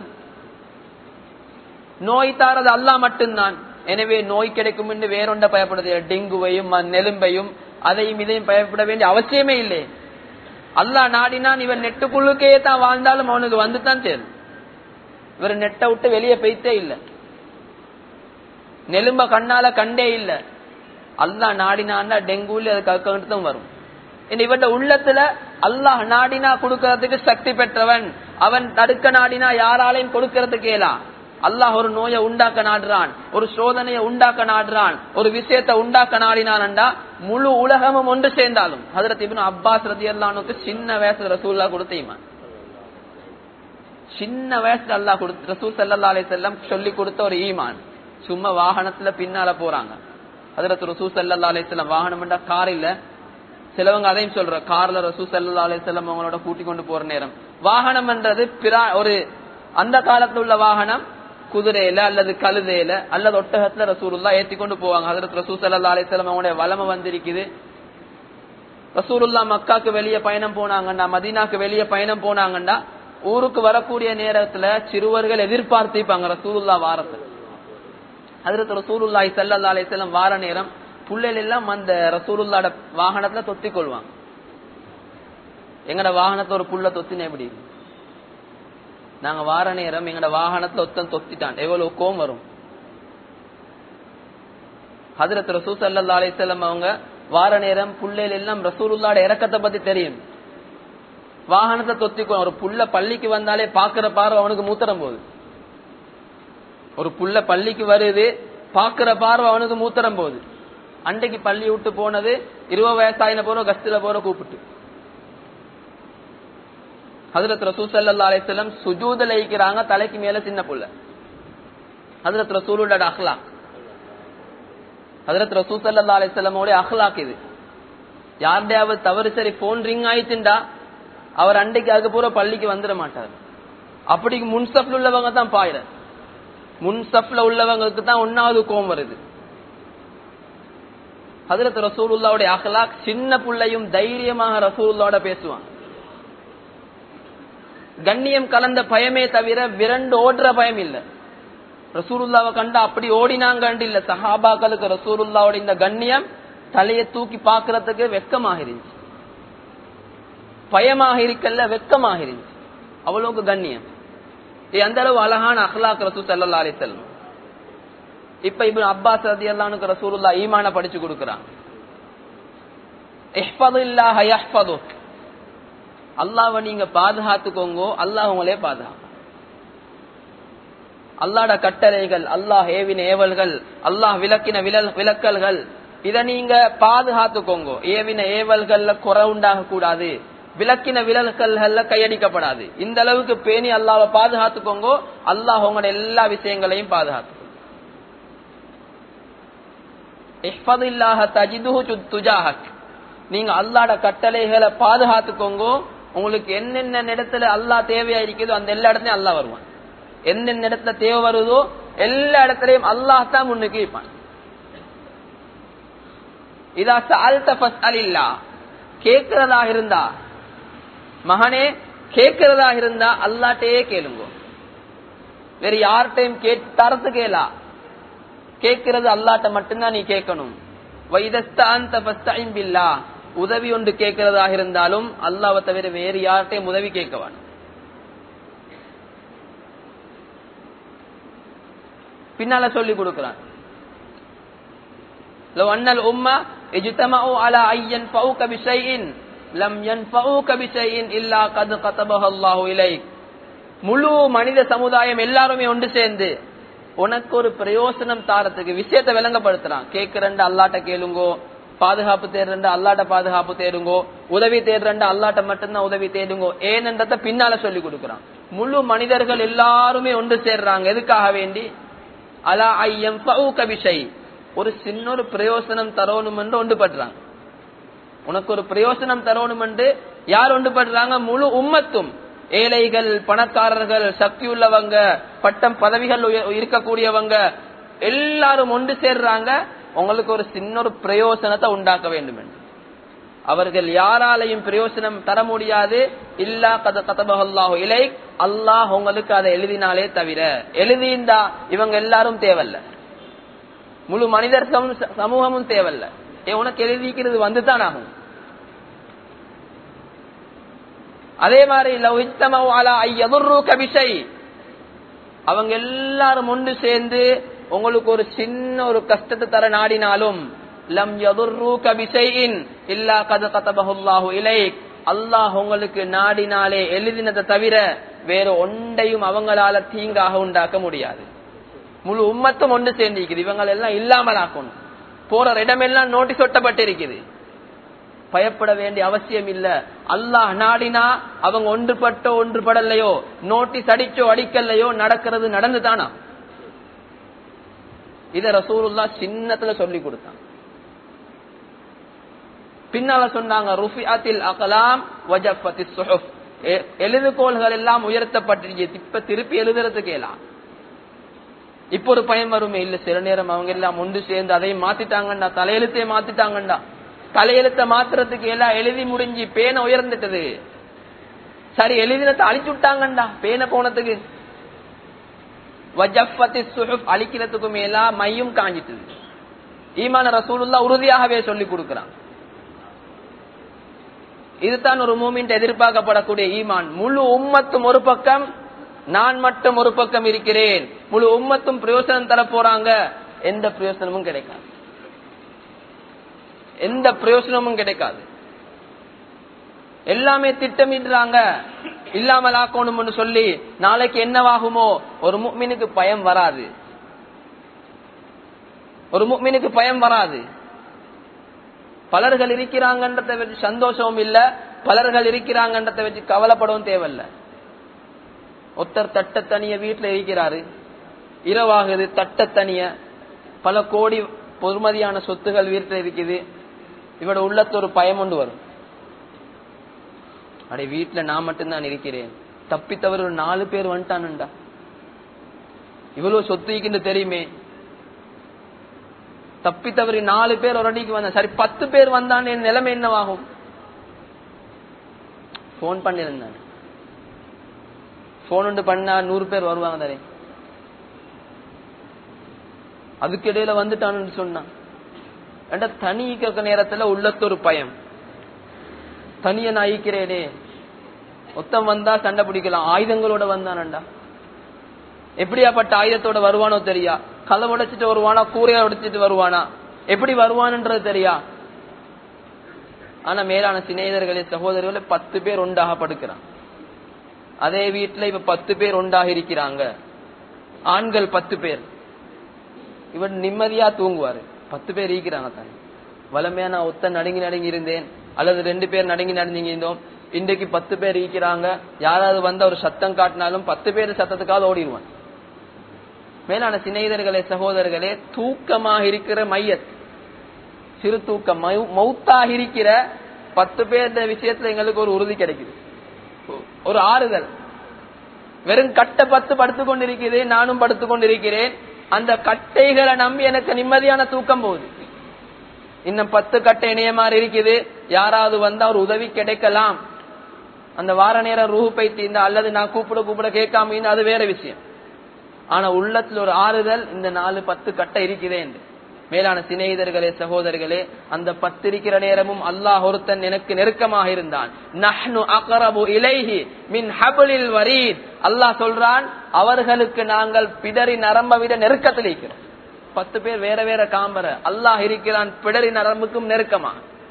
நோய் தாரது அல்லாஹ் மட்டும்தான் எனவே நோய் கிடைக்கும் என்று வேறொண்ட பயப்படுது டெங்குவையும் நெலும்பையும் அதையும் இதையும் பயப்பட வேண்டிய அவசியமே இல்லை அல்லாஹ் நாடினான் இவன் நெட்டுக்குள்ளுக்கே தான் வாழ்ந்தாலும் அவனுக்கு வந்துதான் தேரும் இவர் நெட்டை விட்டு வெளியே பெய்த்தே இல்லை நெலும்ப கண்ணால கண்டே இல்ல அல்லாஹ் நாடினான்னா டெங்குல அது கக்கத்தான் வரும் இவன் உள்ளத்துல அல்லாஹ் நாடினா கொடுக்கறதுக்கு சக்தி பெற்றவன் அவன் தடுக்க நாடினா யாராலையும் கொடுக்கறதுக்கு கேளா அல்லாஹ் ஒரு நோயை உண்டாக்க நாடுறான் ஒரு சோதனையை உண்டாக்க நாடுறான் ஒரு விஷயத்தை உண்டாக்க நாடினான்டா முழு உலகமும் ஒன்று சேர்ந்தாலும் ஹதரத் இபின் அப்பாஸ் ரதி அல்லானுக்கு சின்ன வயசு ரசூல்லா கொடுத்தீமா சின்ன வயசுல அல்லாஹ் கொடுத்து ரசூல் சல்லா அலி செல்லம் சொல்லி கொடுத்த ஒரு ஈமான் சும்மா வாகனத்துல பின்னால போறாங்க அதுல ரசூ சல்லா அலிஸ்லாம் வாகனம் கார் இல்ல சிலவங்க அதையும் சொல்ற கார்ல ரசூ சல்லா அலிஸ்லாம் அவங்களோட கூட்டி கொண்டு போற நேரம் வாகனம் என்றது ஒரு அந்த காலத்துல உள்ள வாகனம் குதிரையில அல்லது கழுதையில அல்லது ஒட்டகத்துல ரசூலுல்லா ஏத்தி கொண்டு போவாங்க அதற்கு ரசூ சல்லா அலிஸ்லாம் அவங்களுடைய வளம வந்திருக்குது ரசூலுல்லா மக்காக்கு வெளியே பயணம் போனாங்கண்டா மதீனாக்கு வெளியே பயணம் போனாங்கண்டா ஊருக்கு வரக்கூடிய நேரத்துல சிறுவர்கள் எதிர்பார்த்திப்பாங்க ரசூலுல்லா வாரத்தை ஹதரத் ரசூலுல்லாஹி ஸல்லல்லாஹு அலைஹி வஸல்லம் வார நேரம் புள்ளைகள் எல்லாம் அந்த ரசூலுல்லாஹ்ட வாகனத்துல தொத்தி கொள்வாங்க எங்கட வாகனத்தை ஒரு புள்ள தொத்தின எப்படி நாங்க வார நேரம் எங்கட வாகனத்துல ஒத்தன் தொத்திட்டான் எவ்வளவு கோம் வரும் ஹதரத் ரசூ ஸல்லல்லாஹு அலைஹி வஸல்லம் அவங்க வார நேரம் புள்ளைகள் எல்லாம் ரசூலுல்லாஹ்ட இறக்கத்தை பத்தி தெரியும் வாகனத்தை தொத்திக்கும் ஒரு புள்ள பள்ளிக்கு வந்தாலே பாக்குற பார்வை அவனுக்கு மூத்தரம் போகுது ஒரு புள்ள பள்ளிக்கு வருது பாக்குற பார்வை அவனுக்கு மூத்தரம் போகுது அன்றைக்கு பள்ளி விட்டு போனது இருபது வயசாயின போற கஸ்தில போற கூப்பிட்டு ஹதரத் ரசூ சல்லா அலிஸ்லம் சுஜூதல் ஐக்கிறாங்க தலைக்கு மேல சின்ன புள்ள ஹதரத் ரசூலோட அஹ்லாக் ஹதரத் ரசூ சல்லா அலிஸ்லமோட அஹ்லாக் இது யாருடையாவது தவறு சரி போன் ரிங் ஆயிட்டுண்டா அவர் அன்றைக்கு அதுக்கு பூரா பள்ளிக்கு வந்துட மாட்டார் அப்படி முன்சப்ல உள்ளவங்க தான் பாயிர முன்சப்ல உள்ளவங்களுக்கு தான் ஒன்னாவது கோம் வருது ஹதரத் ரசூலுல்லாவுடைய அஹ்லாக் சின்ன புள்ளையும் தைரியமாக ரசூலுல்லாவோட பேசுவான் கண்ணியம் கலந்த பயமே தவிர விரண்டு ஓடுற பயம் இல்ல ரசூலுல்லாவை கண்டா அப்படி ஓடினாங்கண்டு இல்ல சஹாபாக்களுக்கு ரசூலுல்லாவோட இந்த கண்ணியம் தலையை தூக்கி பாக்குறதுக்கு வெக்கமாக இருந்துச்சு பயமாக இருக்கல்ல வெக்கமாக இருந்துச்சு அவ்வளவுக்கு கண்ணியம் அந்த அளவு அழகான அஹ்லாக் ரசூ சல்லா அலி செல்லம் இப்ப இப்ப அப்பாஸ் ரதி அல்லானுக்கு ரசூலுல்லா ஈமான படிச்சு கொடுக்கிறான் அல்லாவை நீங்க பாதுகாத்துக்கோங்க அல்லாஹ் உங்களே பாதுகாப்பு அல்லாட கட்டளைகள் அல்லாஹ் ஏவின ஏவல்கள் அல்லாஹ் விளக்கின விலல் விளக்கல்கள் இத நீங்க பாதுகாத்துக்கோங்க ஏவின ஏவல்கள்ல குறை உண்டாக கூடாது விளக்கின விலல்கள்ல கையடிக்கப்படாது இந்த அளவுக்கு பேணி அல்லாவை பாதுகாத்துக்கோங்க அல்லாஹ் உங்களோட எல்லா விஷயங்களையும் பாதுகாத்து நீங்க அல்லாட கட்டளைகளை பாதுகாத்துக்கோங்க உங்களுக்கு என்னென்ன இடத்துல அல்லா தேவையா இருக்குதோ அந்த எல்லா இடத்துலயும் அல்லா வருவான் என்னென்ன இடத்துல தேவை வருதோ எல்லா இடத்துலயும் அல்லாஹ் தான் முன்னுக்கு வைப்பான் இதா சால்த அலில்லா கேட்கிறதா இருந்தா மகனே கேட்கிறதா இருந்தா அல்லாட்டே கேளுங்க வேற யார்கிட்டையும் தரத்து கேளா கேட்கிறது அல்லாட்ட மட்டும்தான் நீ கேட்கணும் உதவி ஒன்று கேட்கிறதாக இருந்தாலும் அல்லாவை தவிர வேறு யார்கிட்டையும் உதவி கேட்கவான் பின்னால சொல்லி கொடுக்கிறான் لو أن الأمة اجتمعوا على أن ينفعوك بشيء لم ينفعوك بشيء إلا قد كتبه الله إليك முழு மனித சமுதாயம் எல்லாருமே ஒன்று சேர்ந்து உனக்கு ஒரு பிரயோசனம் தாரத்துக்கு விஷயத்தை விளங்கப்படுத்துறான் கேக்குறண்டு அல்லாட்ட கேளுங்கோ பாதுகாப்பு தேடுறண்டு அல்லாட்ட பாதுகாப்பு தேடுங்கோ உதவி தேடுறண்டு அல்லாட்ட மட்டும்தான் உதவி தேடுங்கோ ஏனன்றத பின்னால சொல்லி கொடுக்கறான் முழு மனிதர்கள் எல்லாருமே ஒன்று சேர்றாங்க எதுக்காக வேண்டி அலா ஐயம் விஷய் ஒரு சின்ன ஒரு பிரயோசனம் தரணும் என்று ஒன்று படுறாங்க உனக்கு ஒரு பிரயோசனம் தரணும் என்று யார் ஒன்று படுறாங்க முழு உம்மத்தும் ஏழைகள் பணக்காரர்கள் சக்தி உள்ளவங்க பட்டம் பதவிகள் உய- இருக்கக்கூடியவங்க எல்லாரும் ஒன்று சேர்றாங்க உங்களுக்கு ஒரு சின்ன ஒரு பிரயோசனத்தை உண்டாக்க வேண்டும் என்று அவர்கள் யாராலையும் பிரயோசனம் தர முடியாது இல்லா கத கதபல்லாஹு இலை அல்லாஹ் உங்களுக்கு அதை எழுதினாலே தவிர எழுதிந்தா இவங்க எல்லாரும் தேவல்ல முழு மனிதர் சமூ- சமூகமும் தேவல்ல ஏ உனக்கு எழுதிக்கிறது வந்துதான் ஆகும் அதே மாதிரி லவ் இஜ்தமவு அலா ஐ யதுர்ருக பிஷை அவங்க எல்லாரும் ஒன்று சேர்ந்து உங்களுக்கு ஒரு சின்ன ஒரு கஷ்டத்தை தர நாடினாலும் லம் யதுர்ருக பிஷைஇன் இல்லா கத கதபஹுல்லாஹு இலைக் அல்லாஹ் உங்களுக்கு நாடினாலே எழுதினதை தவிர வேற ஒன்றையும் அவங்களால தீங்காக உண்டாக்க முடியாது முழு உம்மத்தும் ஒன்று சேர்ந்திருக்குது இவங்க எல்லாம் இல்லாமல் ஆக்கணும் போற இடமெல்லாம் நோட்டீஸ் ஒட்டப்பட்டிருக்குது பயப்பட வேண்டிய அவசியம் இல்ல அல்லாஹ் நாடினா அவங்க ஒன்றுபட்டோ ஒன்றுபடலையோ நோட்டீஸ் அடிச்சோ அடிக்கலையோ நடக்கிறது நடந்து தானா இத ரசூலுல்லா சின்னத்துல சொல்லி கொடுத்தான் பின்னால சொன்னாங்க ருஃபிஅத்தில் அகலாம் வஜஃபத்தி சுஹுஃப் எ- எழுதுகோள்கள் எல்லாம் உயர்த்தப்பட்டிருக்கு இப்ப திருப்பி எழுதுறதுக்கு எல்லாம் இப்ப ஒரு பயம் வருமே இல்ல சில நேரம் அவங்க எல்லாம் ஒன்று சேர்ந்து அதையும் மாத்திட்டாங்கண்டா தலையெழுத்தையே மாத்திட்டாங்கண்டா தலையெழுத்த மாத்துறதுக்கு எல்லாம் எழுதி முடிஞ்சு பேனை உயர்ந்துட்டது சரி எழுதினத்தை அழிச்சு விட்டாங்கண்டா பேனை போனதுக்கு வஜஃபத்தி சுஹுஃப் அழிக்கிறதுக்கு மேலா மையும் காஞ்சிட்டது ஈமான ரசூலுல்லா உறுதியாகவே சொல்லி கொடுக்கிறான் இதுதான் ஒரு மூமின் எதிர்பார்க்கப்படக்கூடிய ஈமான் முழு உம்மத்தும் ஒரு பக்கம் நான் மட்டும் ஒரு பக்கம் இருக்கிறேன் முழு உம்மத்தும் பிரயோசனம் தர போறாங்க எந்த பிரயோசனமும் கிடைக்காது எந்த பிரயோசனமும் கிடைக்காது எல்லாமே திட்டமிடுறாங்க இல்லாமல் ஆக்கணும்னு சொல்லி நாளைக்கு என்னவாகுமோ ஒரு முக்மினுக்கு பயம் வராது ஒரு முக்மினுக்கு பயம் வராது பலர்கள் இருக்கிறாங்கன்றத வச்சு சந்தோஷமும் இல்ல பலர்கள் இருக்கிறாங்கன்றத வச்சு கவலைப்படவும் தேவையில்ல ஒருத்தர் தட்ட தனிய வீட்டுல இருக்கிறாரு இரவாகுது தட்ட தனிய பல கோடி பொறுமதியான சொத்துகள் வீட்டுல இருக்குது இவட உள்ளத்து ஒரு பயம் கொண்டு வரும் அடே வீட்டுல நான் மட்டும்தான் இருக்கிறேன் தப்பித்தவர் ஒரு நாலு பேர் வந்துட்டானுண்டா இவ்வளவு சொத்து இருக்குன்னு தெரியுமே தப்பி தவறி நாலு பேர் ஒரு அடிக்கு வந்தா சரி பத்து பேர் வந்தான் என் நிலைமை என்னவாகும் போன் பண்ணிருந்தேன் போன் ஒன்று பண்ணா நூறு பேர் வருவாங்க தானே அதுக்கு இடையில வந்துட்டான்னு சொன்னான் ஏண்டா தனி கேட்க நேரத்துல உள்ளத்து ஒரு பயம் தனிய நான் ஈக்கிறேனே ஒத்தம் வந்தா சண்டை பிடிக்கலாம் ஆயுதங்களோட வந்தானண்டா எப்படியாப்பட்ட ஆயுதத்தோட வருவானோ தெரியா கதை உடைச்சிட்டு வருவானா கூரையை உடைச்சிட்டு வருவானா எப்படி வருவான்ன்றது தெரியா ஆனா மேலான சிநேகிதர்களே சகோதரர்களே பத்து பேர் ஒன்றாக படுக்கிறான் அதே வீட்டுல இப்ப பத்து பேர் ஒன்றாக இருக்கிறாங்க ஆண்கள் பத்து பேர் இவன் நிம்மதியா தூங்குவாரு பத்து பேர் இருக்கிறாங்க தானே வளமையா நான் ஒத்த நடுங்கி நடுங்கி இருந்தேன் அல்லது ரெண்டு பேர் நடுங்கி நடுங்கி இருந்தோம் இன்றைக்கு பத்து பேர் இருக்கிறாங்க யாராவது வந்து ஒரு சத்தம் காட்டினாலும் பத்து பேர் சத்தத்துக்காக ஓடிடுவான் மேலான சிநேகிதர்களே சகோதரர்களே தூக்கமாக இருக்கிற மையத் சிறு தூக்கம் மௌ- மௌத்தாக இருக்கிற பத்து பேர் விஷயத்துல எங்களுக்கு ஒரு உறுதி கிடைக்குது ஒரு ஆறுதல் வெறும் கட்டை பத்து படுத்துக் கொண்டிருக்கிறே நானும் படுத்துக் கொண்டிருக்கிறேன் அந்த கட்டைகளை நம்பி எனக்கு நிம்மதியான தூக்கம் போகுது இன்னும் பத்து கட்டை இணைய மாதிரி இருக்குது யாராவது வந்தா ஒரு உதவி கிடைக்கலாம் அந்த வார நேரம் ரூஹு பைத்திருந்தா அல்லது நான் கூப்பிட கூப்பிட கேட்காம இருந்தா அது வேற விஷயம் ஆனா உள்ளத்துல ஒரு ஆறுதல் இந்த நாலு பத்து கட்டை இருக்கிறேன் மேலான சிநேகிதர்களே சகோதரர்களே அந்த பத்து இருக்கிற நேரமும் அல்லாஹ் ஒருத்தன் எனக்கு நெருக்கமாக இருந்தான் நஹ்னு அக்ரபு இலைஹி மின் ஹபலில் வரீத் அல்லாஹ் சொல்றான் அவர்களுக்கு நாங்கள் பிடரி நரம்ப விட நெருக்கத்தில் இருக்கிறோம் பத்து பேர் வேற வேற காம்பர அல்லாஹ் இருக்கிறான் பிடரி நரம்புக்கும் நெருக்கமா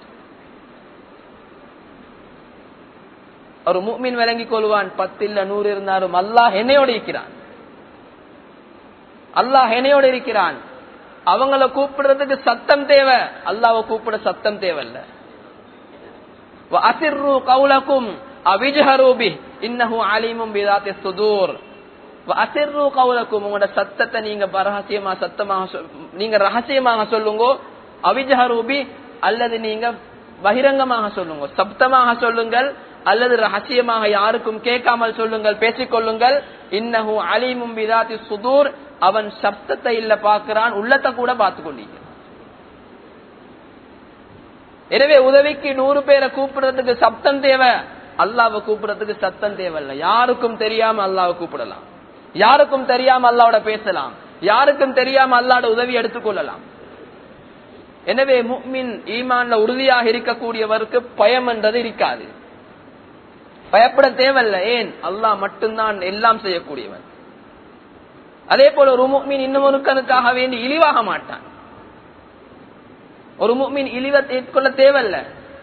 ஒரு முக்மின் விளங்கிக் கொள்வான் பத்து இல்ல நூறு இருந்தாலும் அல்லாஹ் என்னையோடு இருக்கிறான் அல்லாஹ் என்னையோட இருக்கிறான் அவங்கள கூப்பிடுறதுக்கு சத்தம் தேவை அல்லாஹ்வை கூப்பிட சத்தம் தேவையில்ல அசிர்ரு கவுலக்கும் அவிஜஹரூபி இன்னஹு அலீமும் பிதாத்தி சுதூர் அசிர்ரு கவுலக்கும் உங்களோட சத்தத்தை நீங்க ரகசியமா சத்தமாக சொல்- நீங்க ரகசியமாக சொல்லுங்க அவிஜஹரூபி அல்லது நீங்க பகிரங்கமாக சொல்லுங்க சப்தமாக சொல்லுங்கள் அல்லது ரகசியமாக யாருக்கும் கேட்காமல் சொல்லுங்கள் பேசிக்கொள்ளுங்கள் இன்னஹு அலீமும் பிதாத்தி சுதூர் அவன் சப்தத்தை இல்ல பார்க்கிறான் உள்ளத்தை கூட பார்த்து கொண்டிருக்கிறான் எனவே உதவிக்கு நூறு பேரை கூப்பிடுறதுக்கு சப்தம் தேவை அல்லாவை கூப்பிடுறதுக்கு சத்தம் தேவையில்ல யாருக்கும் தெரியாம அல்லாவை கூப்பிடலாம் யாருக்கும் தெரியாம அல்லாவோட பேசலாம் யாருக்கும் தெரியாம அல்லாட உதவி எடுத்துக்கொள்ளலாம் எனவே முக்மின் ஈமான்ல உறுதியாக இருக்கக்கூடியவருக்கு பயம் என்றது இருக்காது பயப்பட தேவையில்ல ஏன் அல்லாஹ் மட்டும்தான் எல்லாம் செய்யக்கூடியவன் அதே போல ஒரு முக்மின் இன்னும் ஒருக்கனுக்காக வேண்டி இழிவாக மாட்டான் ஒரு முக்மின் இழிவை ஏற்கொள்ள தேவையில்ல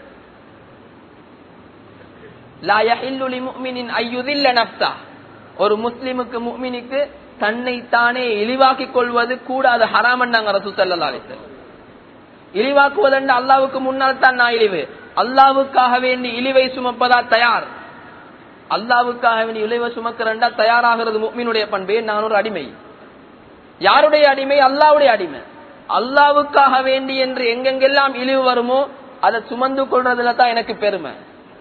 லா யஹில்லு லிமுஃமினின் அய்யுதில்ல நஃப்ஸா ஒரு முஸ்லிமுக்கு முக்மினுக்கு தன்னை தானே இழிவாக்கிக் கொள்வது கூடாது ஹராமன்னாங்க ரசூல் ஸல்லல்லாஹு அலைஹி வஸல்லம் இழிவாக்குவதென்று அல்லாவுக்கு முன்னால் தான் நான் இழிவு அல்லாவுக்காக வேண்டி இழிவை சுமப்பதா தயார் அல்லாவுக்காக வேண்டி இழிவை சுமக்கிறண்டா தயாராகிறது முக்மினுடைய பண்பே நான் ஒரு அடிமை யாருடைய அடிமை அல்லாவுடைய அடிமை அல்லாவுக்காக வேண்டி என்று எங்கெங்கெல்லாம் இழிவு வருமோ அதை சுமந்து கொள்றதுல தான் எனக்கு பெருமை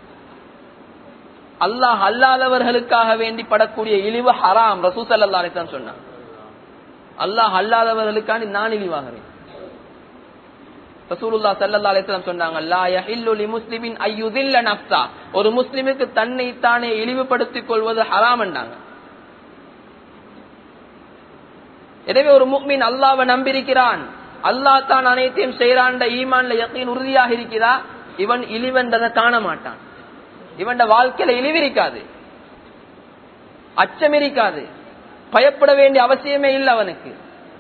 அல்லாஹ் அல்லாதவர்களுக்காக வேண்டி படக்கூடிய இழிவு ஹராம் ரசூ சல்லா அலிஸ்லாம் சொன்னான் அல்லாஹ் அல்லாதவர்களுக்காண்டி நான் இழிவாகிறேன் ரசூலுல்லாஹ் ஸல்லல்லாஹு அலைஹி வஸல்லம் சொன்னாங்க லா யஹில்லு லிமுஸ்லிமின் அய்யுதில்ல நஃப்ஸா ஒரு முஸ்லிமுக்கு தன்னை தானே இழிவுபடுத்திக் கொள்வது ஹராம் என்றாங்க எனவே ஒரு முக்மின் அல்லாஹ்வை நம்பியிருக்கிறான் அல்லாஹ் தான் அனைத்தையும் செய்யறான் ஈமான்ல யக்கீன் உறுதியாக இருக்கிறா இவன் இழிவென்றதை காண மாட்டான் இவன் வாழ்க்கையில இழிவிருக்காது அச்சம் இருக்காது பயப்பட வேண்டிய அவசியமே இல்லை அவனுக்கு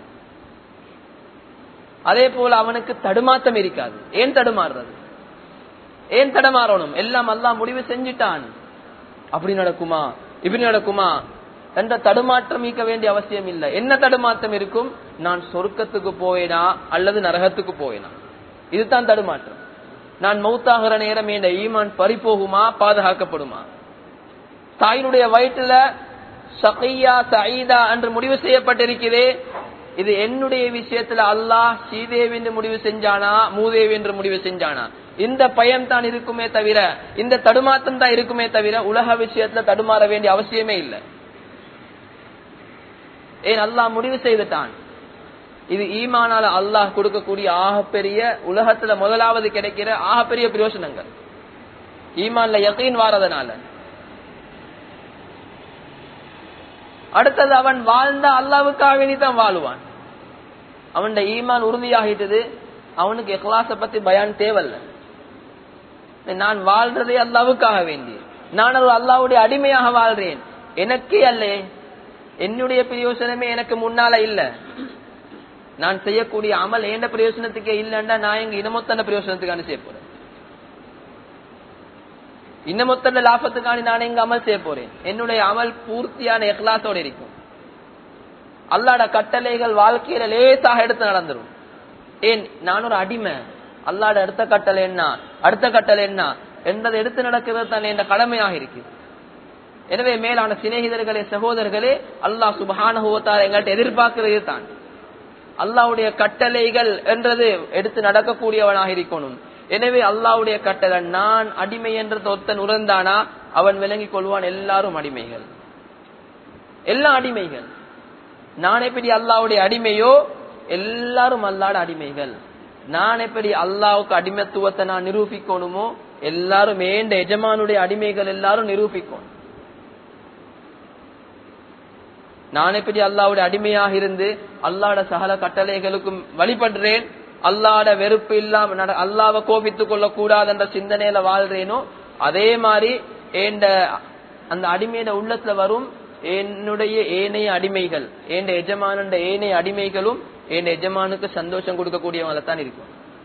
அதே போல அவனுக்கு தடுமாற்றம் இருக்காது ஏன் தடுமாறுறது ஏன் தடுமாறணும் எல்லாம் அல்லாஹ் முடிவு செஞ்சுட்டான் அப்படி நடக்குமா இப்படி நடக்குமா என்ற தடுமாற்றம் ஈக்க வேண்டிய அவசியம் இல்லை என்ன தடுமாற்றம் இருக்கும் நான் சொர்க்கத்துக்கு போவேனா அல்லது நரகத்துக்கு போவேனா இதுதான் தடுமாற்றம் நான் மௌத்தாகிற நேரம் என்ற ஈமான் பறிப்போகுமா பாதுகாக்கப்படுமா தாயினுடைய வயிற்றுல சகையா சயீதா என்று முடிவு செய்யப்பட்டிருக்கிறதே இது என்னுடைய விஷயத்துல அல்லாஹ் ஸ்ரீதேவி என்று முடிவு செஞ்சானா மூதேவி என்று முடிவு செஞ்சானா இந்த பயம் தான் இருக்குமே தவிர இந்த தடுமாற்றம் தான் இருக்குமே தவிர உலக விஷயத்துல தடுமாற வேண்டிய அவசியமே இல்லை ஏன் அல்லாஹ் முடிவு செய்துட்டான் இது ஈமானால அல்லாஹ் கொடுக்கக்கூடிய ஆகப்பெரிய உலகத்துல முதலாவது கிடைக்கிற ஆகப்பெரிய பிரயோசனங்கள் ஈமான்ல யகீன் வாரதனால அடுத்தது அவன் வாழ்ந்த அல்லாவுக்காக வேண்டிதான் வாழுவான் அவன் ஈமான் உறுதியாகிட்டது அவனுக்கு எக்லாச பத்தி பயான் தேவையில்ல நான் வாழ்றதே அல்லாவுக்காக வேண்டி நான் ஒரு அல்லாவுடைய அடிமையாக வாழ்றேன் எனக்கே அல்ல என்னுடைய பிரயோசனமே எனக்கு முன்னால இல்ல நான் செய்யக்கூடிய அமல் ஏண்ட பிரயோசனத்துக்கே இல்லைன்னா நான் எங்க இனமொத்தன பிரயோசனத்துக்கான செய்ய போறேன் இன்னமொத்தன லாபத்துக்காண்டி நான் எங்க அமல் செய்ய போறேன் என்னுடைய அமல் பூர்த்தியான எக்லாசோட இருக்கும் அல்லாட கட்டளைகள் வாழ்க்கையில லேசாக எடுத்து நடந்துரும் ஏன் நான் ஒரு அடிமை அல்லாட அடுத்த கட்டளை என்ன அடுத்த கட்டளை என்ன என்பதை எடுத்து நடக்கிறது தான் என்ற கடமையாக இருக்கு எனவே மேலான சிநேகிதர்களே சகோதரர்களே அல்லாஹ் சுபஹானுவத்தார் எங்கள்கிட்ட எதிர்பார்க்கிறது தான் அல்லாவுடைய கட்டளைகள் என்றது எடுத்து நடக்கக்கூடியவனாக இருக்கணும் எனவே அல்லாவுடைய கட்டளை நான் அடிமை என்ற ஒருத்தன் உணர்ந்தானா அவன் விளங்கிக் கொள்வான் எல்லாரும் அடிமைகள் எல்லா அடிமைகள் நான் எப்படி அல்லாவுடைய அடிமையோ எல்லாரும் அல்லாட அடிமைகள் நான் எப்படி அல்லாவுக்கு அடிமைத்துவத்தை நான் நிரூபிக்கணுமோ எல்லாரும் ஏண்ட எஜமானுடைய அடிமைகள் எல்லாரும் நிரூபிக்கணும் நான் எப்படி அல்லாவுடைய அடிமையாக இருந்து அல்லாட சகல கட்டளைகளுக்கும் வழிபடுறேன் அல்லாட வெறுப்பு இல்லாம அல்லாவை கோபித்துக் கொள்ள கூடாது என்ற சிந்தனையில வாழ்றேனோ அதே மாதிரி ஏண்ட அந்த அடிமையோட உள்ளத்துல வரும் என்னுடைய ஏனைய அடிமைகள் ஏண்ட எஜமான ஏனைய அடிமைகளும் என் எஜமானுக்கு சந்தோஷம் கொடுக்கக்கூடியவங்கள தான் இருக்கும்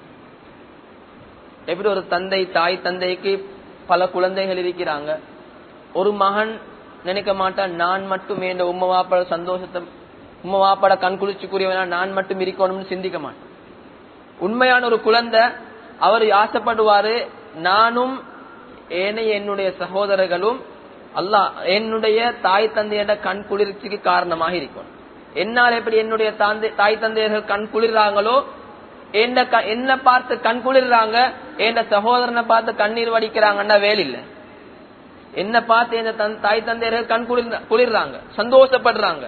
எப்படி ஒரு தந்தை தாய் தந்தைக்கு பல குழந்தைகள் இருக்கிறாங்க ஒரு மகன் நினைக்க மாட்டான் நான் மட்டும் என் உம்மவாப்ப சந்தோஷத்தை உம்மா வாப்பாட கண் குளிச்சுக்குரியவனா நான் மட்டும் இருக்கணும்னு சிந்திக்க மாட்டேன் உண்மையான ஒரு குழந்தை அவர் ஆசைப்படுவாரு நானும் ஏனைய என்னுடைய சகோதரர்களும் அல்லாஹ் என்னுடைய தாய் தந்தையோட கண் குளிர்ச்சிக்கு காரணமாக இருக்கும் என்னால் எப்படி என்னுடைய தாந்தை தாய் தந்தையர்கள் கண் குளிர்றாங்களோ என்ன க- என்ன பார்த்து கண் குளிர்றாங்க என் சகோதரனை பார்த்து கண்ணீர் வடிக்கிறாங்கன்னா வேலில்லை என்ன பார்த்து என் தன் தாய் தந்தையர்கள் கண் குளிர் குளிர்றாங்க சந்தோஷப்படுறாங்க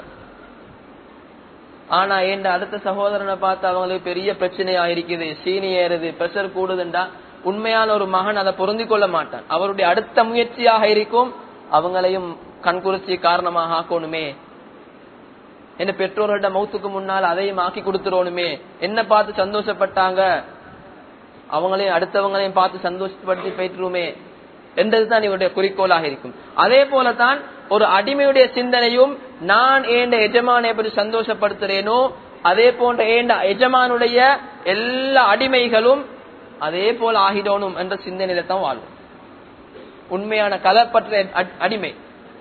ஆனா என் அடுத்த சகோதரனை பார்த்து அவங்களுக்கு பெரிய பிரச்சனையா இருக்குது சீனி ஏறுது பிரஷர் கூடுதுண்டா உண்மையான ஒரு மகன் அதை பொருந்தி கொள்ள மாட்டான் அவருடைய அடுத்த முயற்சியாக இருக்கும் அவங்களையும் கண்குறிச்சி காரணமாக ஆக்கணுமே என்ன பெற்றோர்கள்ட்ட மௌத்துக்கு முன்னால் அதையும் ஆக்கி கொடுத்துடணுமே என்ன பார்த்து சந்தோஷப்பட்டாங்க அவங்களையும் அடுத்தவங்களையும் பார்த்து சந்தோஷப்படுத்தி போயிட்டுருமே என்றதுதான் இவருடைய குறிக்கோளாக இருக்கும் அதே போலதான் ஒரு அடிமையுடைய சிந்தனையும் நான் ஏண்ட எஜமானை எப்படி சந்தோஷப்படுத்துறேனோ அதே போன்ற ஏண்ட எஜமானுடைய எல்லா அடிமைகளும் அதே போல ஆகிடணும் என்ற சிந்தனையில தான் வாழும் உண்மையான கலப்பற்ற அ- அடிமை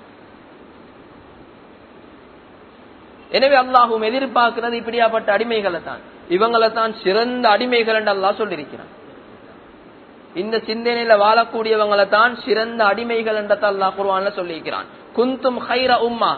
எனவே அல்லாஹும் எதிர்பார்க்கிறது இப்படியாப்பட்ட அடிமைகளை தான் இவங்களை தான் சிறந்த அடிமைகள் என்று அல்லாஹ் சொல்லியிருக்கிறான் இந்த சிந்தனையில வாழக்கூடியவங்களை தான் சிறந்த அடிமைகள் என்றதை அல்லாஹ் குர்ஆன்ல சொல்லியிருக்கிறான் குந்தும் ஹைர உம்மா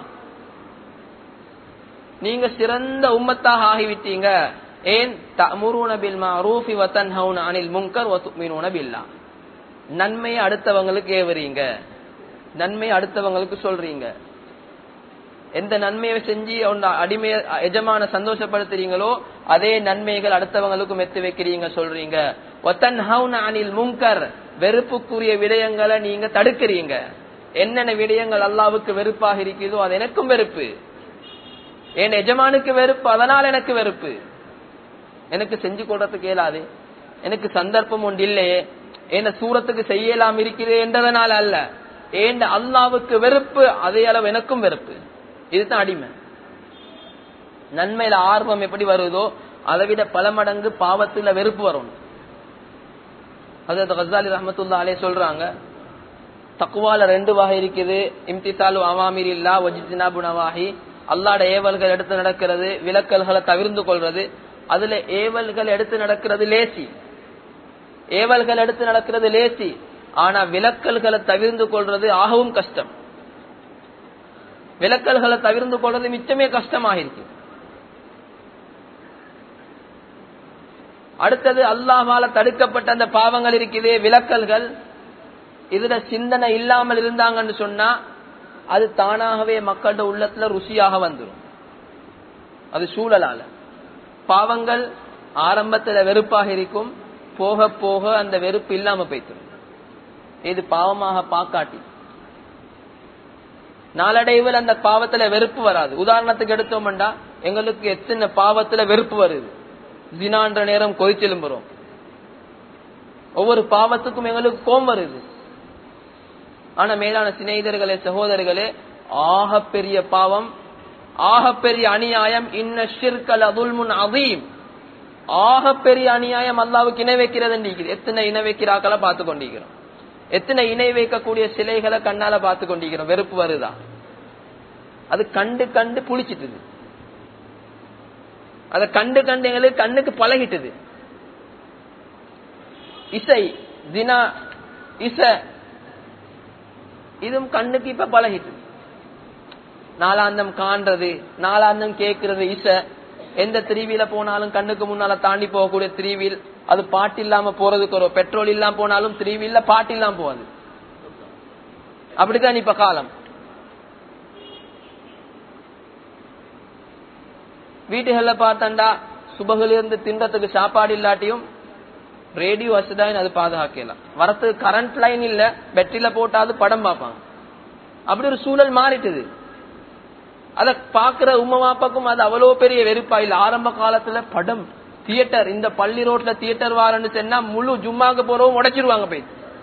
நீங்க சிறந்த உம்மத்தாக ஆகிவிட்டீங்க ஏன் தமுருன பில் மஅரூஃபி வ தன்ஹவுன அனில் முன்கர் வ துமினுன பில்லாஹ் நன்மையை அடுத்தவங்களுக்கு ஏவறீங்க நன்மையை அடுத்தவங்களுக்கு சொல்றீங்க எந்த நன்மையை செஞ்சு அந்த அடிமைய எஜமான சந்தோஷப்படுத்துறீங்களோ அதே நன்மைகள் அடுத்தவங்களுக்கும் எத்து வைக்கிறீங்க சொல்றீங்க ஒத்தன்ஹவுன அனில் முன்கர் வெறுப்புக்குரிய விடயங்களை நீங்க தடுக்கிறீங்க என்னென்ன விடயங்கள் அல்லாவுக்கு வெறுப்பாக இருக்குதோ அது எனக்கும் வெறுப்பு என் எஜமானுக்கு வெறுப்பு அதனால் எனக்கு வெறுப்பு எனக்கு செஞ்சு கொள்றதுக்கு இயலாது எனக்கு சந்தர்ப்பம் ஒன்று இல்லையே என்ன சூரத்துக்கு செய்யலாம் இருக்கிறே என்றதனால அல்ல ஏன் அல்லாவுக்கு வெறுப்பு அதே அளவு எனக்கும் வெறுப்பு இதுதான் அடிமை நன்மையில ஆர்வம் எப்படி வருதோ அதை விட பல மடங்கு பாவத்துல வெறுப்பு வரும் அதாவது கசாலி ரஹமத்துல்லா அலே சொல்றாங்க தக்குவால ரெண்டு வகை இருக்குது இம்திசாலு அவாமிர் இல்லா வஜித்னாபு நவாஹி அல்லாட ஏவல்கள் எடுத்து நடக்கிறது விலக்கல்களை தவிர்ந்து கொள்றது அதுல ஏவல்கள் எடுத்து நடக்கிறது லேசி ஏவல்கள் எடுத்து நடக்கிறது லேசி ஆனா விலக்கல்களை தவிர்ந்து கொள்றது ஆகவும் கஷ்டம் விலக்கல்களை தவிர்ந்து கொள்றது மிச்சமே கஷ்டமாக இருக்கு அடுத்தது அல்லாஹால தடுக்கப்பட்ட அந்த பாவங்கள் இருக்குது விலக்கல்கள் இதுல சிந்தனை இல்லாமல் இருந்தாங்கன்னு சொன்னா அது தானாகவே மக்களோட உள்ளத்துல ருசியாக வந்துடும் அது சூழலால பாவங்கள் ஆரம்பத்துல வெறுப்பாக இருக்கும் போக போக அந்த வெறுப்பு இல்லாம போய்த்திடும் இது பாவமாக பாக்காட்டி நாளடைவில் அந்த பாவத்துல வெறுப்பு வராது உதாரணத்துக்கு எடுத்தோம்டா எங்களுக்கு எத்தனை பாவத்துல வெறுப்பு வருது ஜினான்ற நேரம் கொதிச்செலும்புறோம் ஒவ்வொரு பாவத்துக்கும் எங்களுக்கு கோம் வருது ஆனா மேலான சிநேகிதர்களே சகோதரர்களே ஆக பெரிய பாவம் ஆக பெரிய அநியாயம் இன்ன ஷிர்கல் அதுல்முன் அதீம் ஆக பெரிய அநியாயம் அல்லாவுக்கு இணை வைக்கிறது எத்தனை இணை வைக்கிறாக்களை பார்த்து கொண்டிருக்கிறோம் எத்தனை இணை வைக்கக்கூடிய சிலைகளை கண்ணால பார்த்து கொண்டிருக்கிறோம் வெறுப்பு வருதா அது கண்டு கண்டு புளிச்சிட்டுது அதை கண்டு கண்டு எங்களுக்கு கண்ணுக்கு பழகிட்டுது இசை தினா இச இதுவும் கண்ணுக்கு இப்ப பழகிட்டு நாலாந்தம் காண்றது நாலாந்தம் கேட்கறது இச எந்த திரிவில போனாலும் கண்ணுக்கு முன்னால தாண்டி போகக்கூடிய திரிவில் அது பாட்டு இல்லாம போறதுக்கு ஒரு பெட்ரோல் இல்லாம போனாலும் திரிவில்ல பாட்டு இல்லாம போகுது அப்படித்தான் இப்ப காலம் வீட்டுகள்ல பார்த்தண்டா சுபகுல இருந்து தின்றதுக்கு சாப்பாடு இல்லாட்டியும் ரேடியோ வசதிதான் அது பாதுகாக்கலாம் வரத்துக்கு கரண்ட் லைன் இல்ல பெட்ரியில போட்டாது படம் பார்ப்பாங்க அப்படி ஒரு சூழல் மாறிட்டுது அத பாக்குற உமா பாப்பாக்கும் அது அவ்வளவு பெரிய வெறுப்பா இல்ல ஆரம்ப காலத்துல படம் தியேட்டர் இந்த பள்ளி ரோட்ல தியேட்டர் வாரன்னு சொன்னா முழு ஜும்மாக்கு போறவும் உடைச்சிருவாங்க போய்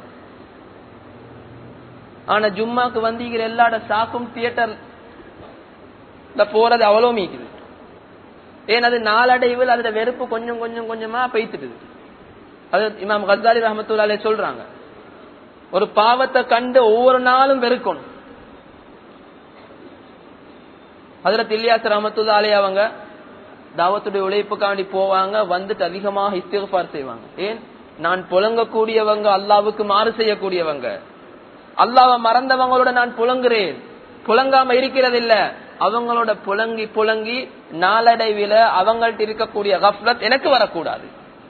ஆனா ஜும்மாக்கு வந்திக்கிற எல்லாட சாக்கும் தியேட்டர் போறது அவ்வளவு மீக்குது ஏன் அது நாளடைவில் அதோட வெறுப்பு கொஞ்சம் கொஞ்சம் கொஞ்சமா பெய்த்துட்டுது அது இமாம் கசாலி ரஹமத்துல்லாலே சொல்றாங்க ஒரு பாவத்தை கண்டு ஒவ்வொரு நாளும் வெறுக்கணும் ஹதரத் இல்யாஸ் ரஹமத்துல்லாலே அவங்க தாவத்துடைய உழைப்புக்காண்டி போவாங்க வந்துட்டு அதிகமாக இஸ்திகபார் செய்வாங்க ஏன் நான் புலங்கக்கூடியவங்க அல்லாவுக்கு மாறு செய்யக்கூடியவங்க அல்லாவை மறந்தவங்களோட நான் புலங்குறேன் புலங்காம இருக்கிறது இல்ல அவங்களோட புலங்கி புலங்கி நாளடைவில அவங்கள்ட்ட இருக்கக்கூடிய கஃப்லத் எனக்கு வரக்கூடாது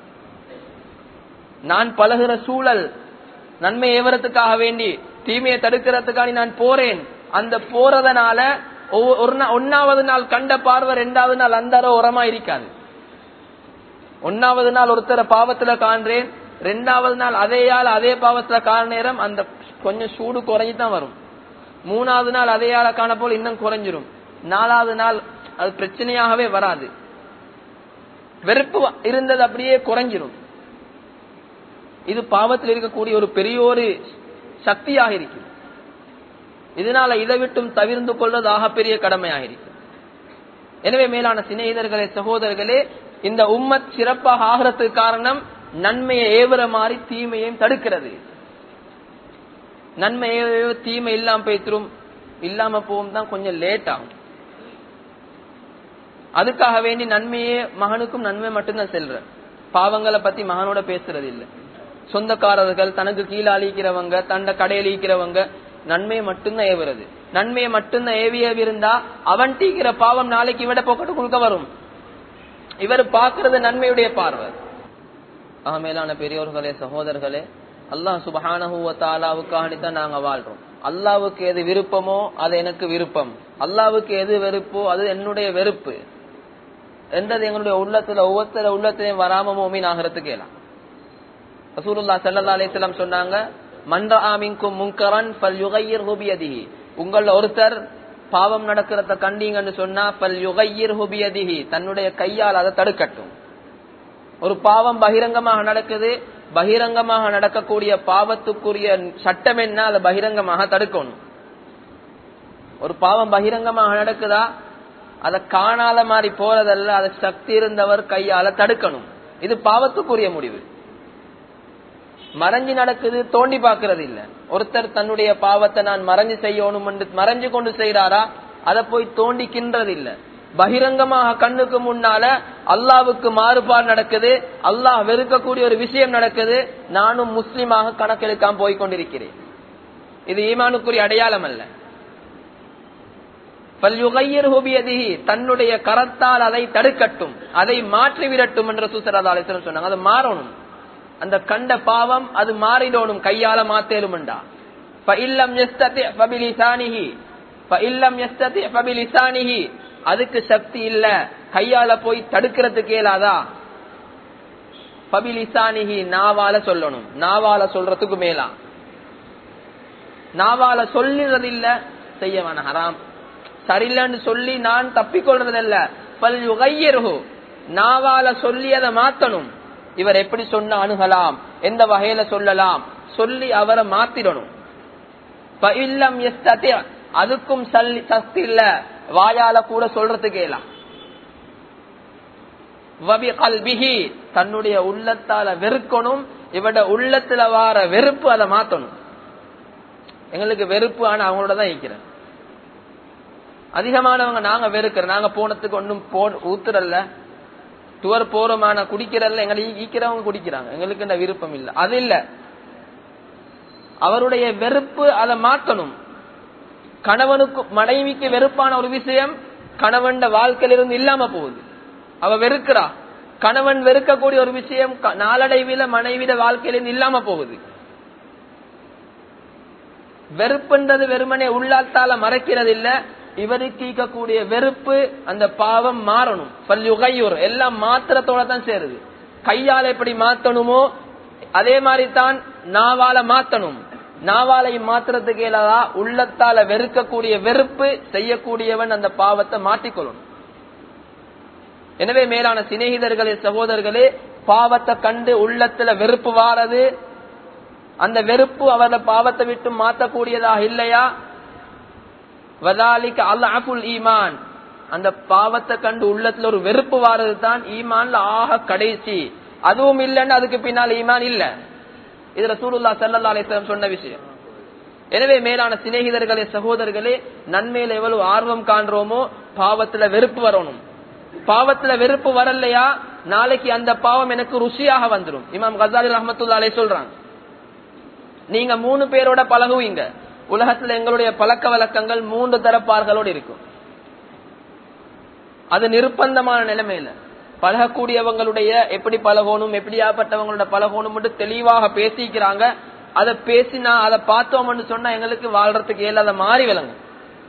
நான் பழகுற சூழல் நன்மை ஏவறதுக்காக வேண்டி தீமையை தடுக்கிறதுக்காண்டி நான் போறேன் அந்த போறதனால ஒன்னாவது நாள் கண்ட பார்வை ரெண்டாவது நாள் அந்த உரமா இருக்காது ஒன்னாவது நாள் ஒருத்தர பாவத்துல காண்றேன் ரெண்டாவது நாள் அதே ஆள் அதே பாவத்துல காண நேரம் அந்த கொஞ்சம் சூடு குறைஞ்சுதான் வரும் மூணாவது நாள் அதே ஆளை காண போல் இன்னும் குறைஞ்சிரும் நாலாவது நாள் அது பிரச்சனையாகவே வராது வெறுப்பு இருந்தது அப்படியே குறைஞ்சிரும் இது பாவத்தில் இருக்கக்கூடிய ஒரு பெரிய ஒரு சக்தியாக இருக்கு இதனால இதை விட்டும் தவிர்ந்து கொள்வது ஆகப்பெரிய கடமையாக இருக்கு எனவே மேலான சிநேகிதர்களே சகோதரர்களே இந்த உம்மத் சிறப்பாக ஆகிறதுக்கு காரணம் நன்மையை ஏவுற மாதிரி தீமையையும் தடுக்கிறது நன்மை ஏவ தீமை இல்லாம போய்த்திரும் இல்லாம போகும் தான் கொஞ்சம் லேட் ஆகும் அதுக்காக வேண்டி நன்மையே மகனுக்கும் நன்மை மட்டும்தான் செல்ற பாவங்களை பத்தி மகனோட பேசுறது இல்லை சொந்தக்காரர்கள் தனக்கு கீழே அழிக்கிறவங்க தண்ட கடையில் ஈக்கிறவங்க நன்மையை மட்டும்தான் ஏவுறது நன்மையை மட்டும்தான் ஏவிய இருந்தா அவன் டீக்கிற பாவம் நாளைக்கு இவட போக்கட்டு கொடுக்க வரும் இவர் பாக்குறது நன்மையுடைய பார்வை ஆக மேலான பெரியோர்களே சகோதரர்களே அல்லாஹ் சுபஹானஹூவத்தாலாவுக்காகத்தான் நாங்க வாழ்றோம் அல்லாவுக்கு எது விருப்பமோ அது எனக்கு விருப்பம் அல்லாவுக்கு எது வெறுப்போ அது என்னுடைய வெறுப்பு என்றது எங்களுடைய உள்ளத்துல ஒவ்வொருத்தர உள்ளத்திலையும் வராம மோமின் ஆகிறதுக்கு எல்லாம் ரசூலுல்லா சல்லா அலிஸ்லாம் சொன்னாங்க மன்ற ஆமிங்கும் முங்கரன் பல் யுகையர் ஹுபியதிஹி உங்கள ஒருத்தர் பாவம் நடக்கிறத கண்டீங்கன்னு சொன்னா பல் யுகையர் ஹுபியதிஹி தன்னுடைய கையால் அதை தடுக்கட்டும் ஒரு பாவம் பகிரங்கமாக நடக்குது பகிரங்கமாக நடக்கக்கூடிய பாவத்துக்குரிய சட்டம் என்ன அதை பகிரங்கமாக தடுக்கணும் ஒரு பாவம் பகிரங்கமாக நடக்குதா அதை காணாத மாதிரி போறதல்ல அதை சக்தி இருந்தவர் கையால தடுக்கணும் இது பாவத்துக்குரிய முடிவு மறைஞ்சு நடக்குது தோண்டி பாக்குறது இல்ல ஒருத்தர் தன்னுடைய பாவத்தை நான் மறைஞ்சு செய்யணும் மறைஞ்சு கொண்டு செய்யறாரா அதை போய் தோண்டிக்கின்றது இல்ல பகிரங்கமாக கண்ணுக்கு முன்னால அல்லாவுக்கு மாறுபாடு நடக்குது அல்லாஹ் வெறுக்கக்கூடிய ஒரு விஷயம் நடக்குது நானும் முஸ்லீமாக கணக்கெடுக்காம போய்கொண்டிருக்கிறேன் இது ஈமானுக்குரிய அடையாளம் அல்ல தன்னுடைய கரத்தால் அதை தடுக்கட்டும் அதை மாற்றி விடட்டும் என்று சுசரதாலேஸ்வரம் சொன்னாங்க அது மாறணும் அந்த கண்ட பாவம் அது மாறிடணும் கையால மாத்தேலும்டா அதுக்கு சக்தி இல்ல கையால போய் தடுக்கிறதுக்கு இயலாதா பபிலிசானிஹி நாவால சொல்லணும் நாவால சொல்றதுக்கு மேலா நாவால சொல்லுறது இல்ல செய்ய வேணாம் ஹராம் சரியில்லைன்னு சொல்லி நான் தப்பிக்கொள்றது இல்ல பல் யுகையருகு நாவால சொல்லி அதை மாத்தணும் இவர் எப்படி சொன்ன அணுகலாம் எந்த வகையில சொல்லலாம் சொல்லி அவரை மாத்திடணும் அதுக்கும் சக்தி இல்ல வாயால கூட சொல்றதுக்கு இயலாம் தன்னுடைய உள்ளத்தால வெறுக்கணும் இவட உள்ளத்துல வார வெறுப்பு அதை மாத்தணும் எங்களுக்கு வெறுப்பு ஆனா அவங்களோட தான் இருக்கிறேன் அதிகமானவங்க நாங்க வெறுக்கிறோம் நாங்க போனதுக்கு ஒன்னும் போ ஊத்துறல்ல டூர் போறோமான குடிக்கிறல்ல எங்களை ஈக்கிறவங்க குடிக்கிறாங்க எங்களுக்கு இந்த விருப்பம் இல்ல அது இல்ல அவருடைய வெறுப்பு அதை மாத்தணும் கணவனுக்கு மனைவிக்கு வெறுப்பான ஒரு விஷயம் கணவன் வாழ்க்கையிலிருந்து இல்லாம போகுது அவ வெறுக்கிறா கணவன் வெறுக்கக்கூடிய ஒரு விஷயம் நாளடைவில மனைவிட வாழ்க்கையிலிருந்து இல்லாம போகுது வெறுப்புன்றது வெறுமனே உள்ளாத்தால மறைக்கிறது இல்ல இவருக்கு ஈக்கக்கூடிய வெறுப்பு அந்த பாவம் மாறணும் பல்யுகையூர் எல்லாம் மாத்திரத்தோட தான் சேருது கையால எப்படி மாத்தணுமோ அதே மாதிரி தான் நாவால மாத்தணும் நாவாலை மாத்திரத்துக்கு இயலாதா உள்ளத்தால வெறுக்கக்கூடிய வெறுப்பு செய்யக்கூடியவன் அந்த பாவத்தை மாற்றிக்கொள்ளணும் எனவே மேலான சிநேகிதர்களே சகோதரர்களே பாவத்தை கண்டு உள்ளத்துல வெறுப்பு வாரது அந்த வெறுப்பு அவர பாவத்தை விட்டு மாத்தக்கூடியதாக இல்லையா வதாலிக்கு அல்லாஹுல் ஈமான் அந்த பாவத்தை கண்டு உள்ளத்துல ஒரு வெறுப்பு வாரது தான் ஈமான்ல ஆக கடைசி அதுவும் இல்லைன்னு அதுக்கு பின்னால் ஈமான் இல்ல இது ரசூலுல்லா சல்லா அலிஸ்லாம் சொன்ன விஷயம் எனவே மேலான சிநேகிதர்களே சகோதரர்களே நன்மையில எவ்வளவு ஆர்வம் காண்றோமோ பாவத்துல வெறுப்பு வரணும் பாவத்துல வெறுப்பு வரலையா நாளைக்கு அந்த பாவம் எனக்கு ருசியாக வந்துடும் இமாம் கசாலி ரஹமத்துல்லாலே சொல்றாங்க நீங்க மூணு பேரோட பழகுவீங்க உலகத்துல எங்களுடைய பழக்க வழக்கங்கள் மூன்று தரப்பார்களோடு இருக்கும் அது நிர்பந்தமான நிலைமையில பழகக்கூடியவங்களுடைய எப்படி பழகணும் எப்படியாப்பட்டவங்களோட பழகணும் தெளிவாக பேசிக்கிறாங்க அதை பேசினா அதை பார்த்தோம்னு சொன்னா எங்களுக்கு வாழ்றதுக்கு இயலாத மாறி விளங்கும்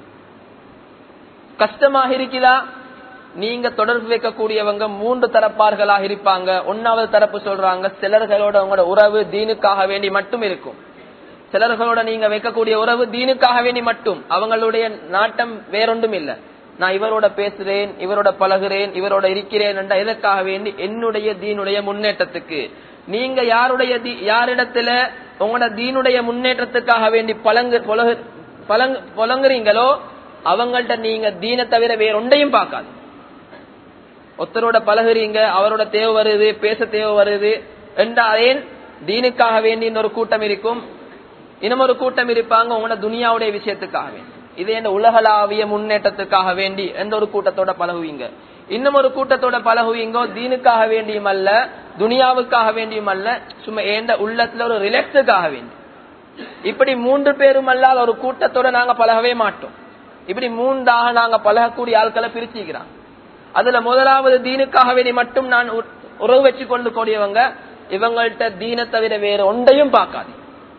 கஷ்டமாக இருக்குதா நீங்க தொடர்பு வைக்கக்கூடியவங்க மூன்று தரப்பார்களாக இருப்பாங்க ஒன்னாவது தரப்பு சொல்றாங்க சிலர்களோட உங்களோட உறவு தீனுக்காக வேண்டி மட்டும் இருக்கும் சிலர்களோட நீங்க வைக்கக்கூடிய உறவு தீனுக்காக வேண்டி மட்டும் அவங்களுடைய நாட்டம் வேறொன்றும் இல்ல நான் இவரோட பேசுறேன் இவரோட பழகுறேன் இவரோட இருக்கிறேன் என்ற எதற்காக வேண்டி என்னுடைய தீனுடைய முன்னேற்றத்துக்கு நீங்க யாருடைய யாரிடத்துல உங்களோட தீனுடைய முன்னேற்றத்துக்காக வேண்டி பழங்கு புலங்குறீங்களோ அவங்கள்ட்ட நீங்க தீனை தவிர வேற ஒன்றையும் பார்க்காது ஒருத்தரோட பழகுறீங்க அவரோட தேவை வருது பேச தேவை வருது என்றால் தீனுக்காக வேண்டி இன்னொரு கூட்டம் இருக்கும் இன்னமொரு கூட்டம் இருப்பாங்க உங்களோட துனியாவுடைய விஷயத்துக்காக வேண்டி இதே இந்த உலகளாவிய முன்னேற்றத்துக்காக வேண்டி எந்த ஒரு கூட்டத்தோட பழகுவீங்க இன்னும் ஒரு கூட்டத்தோட பழகுவீங்கோ தீனுக்காக வேண்டியும் அல்ல துனியாவுக்காக வேண்டியும் அல்ல சும்மா ஏண்ட உள்ளத்துல ஒரு ரிலாக்ஸுக்காக வேண்டி இப்படி மூன்று பேரும் அல்லாத ஒரு கூட்டத்தோட நாங்க பழகவே மாட்டோம் இப்படி மூன்றாக நாங்க பழகக்கூடிய ஆட்களை பிரிச்சுக்கிறான் அதுல முதலாவது தீனுக்காக வேண்டி மட்டும் நான் உறவு வச்சு கொண்டு கூடியவங்க இவங்கள்ட்ட தீனை தவிர வேற ஒன்றையும் பார்க்காது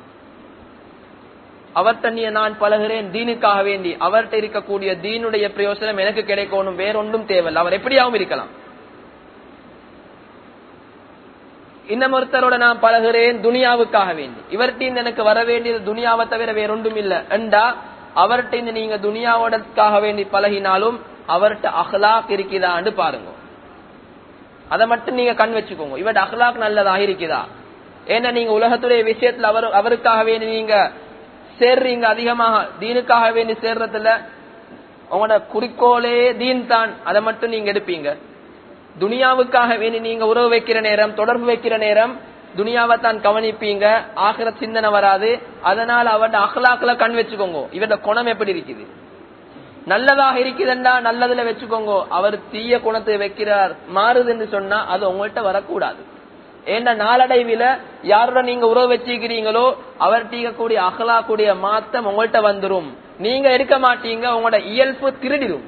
அவர்கிட்ட நீ நான் பழகிறேன் தீனுக்காக வேண்டி அவர்கிட்ட இருக்கக்கூடிய தீனுடைய பிரயோசனம் எனக்கு கிடைக்கணும் வேற ஒன்றும் தேவையில்லை அவர் எப்படியாவும் இருக்கலாம் இன்னும் ஒருத்தரோட நான் பழகிறேன் துனியாவுக்காக வேண்டி இவர்கிட்ட எனக்கு வர வேண்டியது துனியாவை தவிர வேற ஒன்றும் இல்ல என்றா அவர்கிட்ட நீங்க துனியாவோடக்காக வேண்டி பழகினாலும் அவர்கிட்ட அஹ்லாக் இருக்குதான்னு பாருங்க அதை மட்டும் நீங்க கண் வச்சுக்கோங்க இவர்கிட்ட அஹ்லாக் நல்லதாக இருக்குதா ஏன்னா நீங்க உலகத்துடைய விஷயத்துல அவர் அவருக்காக வேண்டி நீங்க சேர்றீங்க அதிகமாக தீனுக்காக வேண்டி சேர்றதுல உங்களோட குறிக்கோளே தீன் தான் அதை மட்டும் நீங்க எடுப்பீங்க துனியாவுக்காக வேண்டி நீங்க உறவு வைக்கிற நேரம் தொடர்பு வைக்கிற நேரம் துனியாவை தான் கவனிப்பீங்க ஆகிற சிந்தனை வராது அதனால அவட அகலாக்குல கண் வச்சுக்கோங்க இவட குணம் எப்படி இருக்குது நல்லதாக இருக்குதுண்டா நல்லதுல வச்சுக்கோங்க அவர் தீய குணத்தை வைக்கிறார் மாறுதுன்னு சொன்னா அது உங்கள்கிட்ட வரக்கூடாது ஏன்னா நாளடைவில யாரோட நீங்க உறவு வச்சுக்கிறீங்களோ அவர் தீக்கக்கூடிய அகலாக்கூடிய மாத்தம் உங்கள்கிட்ட வந்துரும் நீங்க எடுக்க மாட்டீங்க உங்களோட இயல்பு திருடிடும்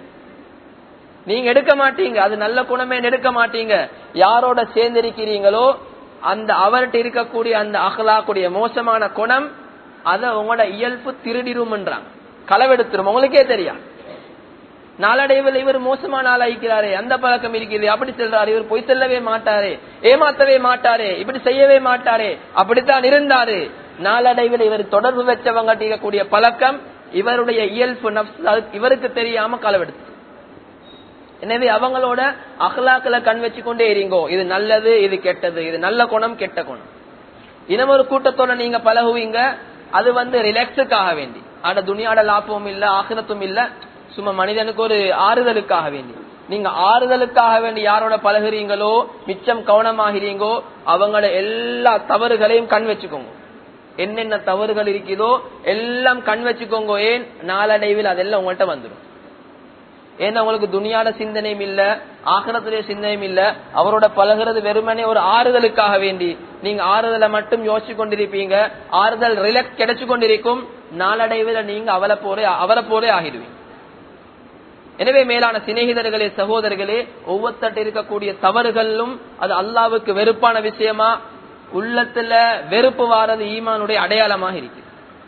நீங்க எடுக்க மாட்டீங்க அது நல்ல குணமே எடுக்க மாட்டீங்க யாரோட சேர்ந்திருக்கிறீங்களோ அந்த அவர்கிட்ட இருக்கக்கூடிய அந்த அகலாக்கூடிய மோசமான குணம் அத உங்களோட இயல்பு திருடிரும்ன்றாங்க களவெடுத்துரும் உங்களுக்கே தெரியும் நாளடைவில் இவர் மோசமான ஆள் ஆயிக்கிறாரே அந்த பழக்கம் இருக்குது அப்படி செல்றாரு இவர் பொய் செல்லவே மாட்டாரே ஏமாத்தவே மாட்டாரே இப்படி செய்யவே மாட்டாரே அப்படித்தான் இருந்தாரு நாளடைவில் இவர் தொடர்பு வச்சவங்க இருக்கக்கூடிய பழக்கம் இவருடைய இயல்பு நப்ஸ் இவருக்கு தெரியாம களவெடுத்து எனவே அவங்களோட அகலாக்களை கண் வச்சு கொண்டே இருங்கோ இது நல்லது இது கெட்டது இது நல்ல குணம் கெட்ட குணம் இன்னும் ஒரு கூட்டத்தோட நீங்க பழகுவீங்க அது வந்து ரிலாக்ஸுக்காக வேண்டி ஆட துணியாட லாபமும் இல்ல ஆகிரத்தும் இல்ல சும்மா மனிதனுக்கு ஒரு ஆறுதலுக்காக வேண்டி நீங்க ஆறுதலுக்காக வேண்டி யாரோட பழகுறீங்களோ மிச்சம் கவனமாகிறீங்கோ அவங்களோட எல்லா தவறுகளையும் கண் வச்சுக்கோங்க என்னென்ன தவறுகள் இருக்குதோ எல்லாம் கண் வச்சுக்கோங்க ஏன் நாளடைவில் அதெல்லாம் உங்கள்கிட்ட வந்துடும் ஏன்னா உங்களுக்கு துணியாட சிந்தனையும் இல்ல ஆகரத்துடைய சிந்தனையும் இல்ல அவரோட பழகிறது வெறுமனே ஒரு ஆறுதலுக்காக வேண்டி நீங்க ஆறுதலை மட்டும் யோசிச்சு கொண்டிருப்பீங்க ஆறுதல் ரிலாக்ஸ் கிடைச்சு கொண்டிருக்கும் நாளடைவில் நீங்க அவளை போரே அவரை போரே ஆகிடுவீங்க எனவே மேலான சிநேகிதர்களே சகோதரர்களே ஒவ்வொருத்தட்ட இருக்கக்கூடிய தவறுகளும் அது அல்லாவுக்கு வெறுப்பான விஷயமா உள்ளத்துல வெறுப்பு வாரது ஈமானுடைய அடையாளமாக இருக்குது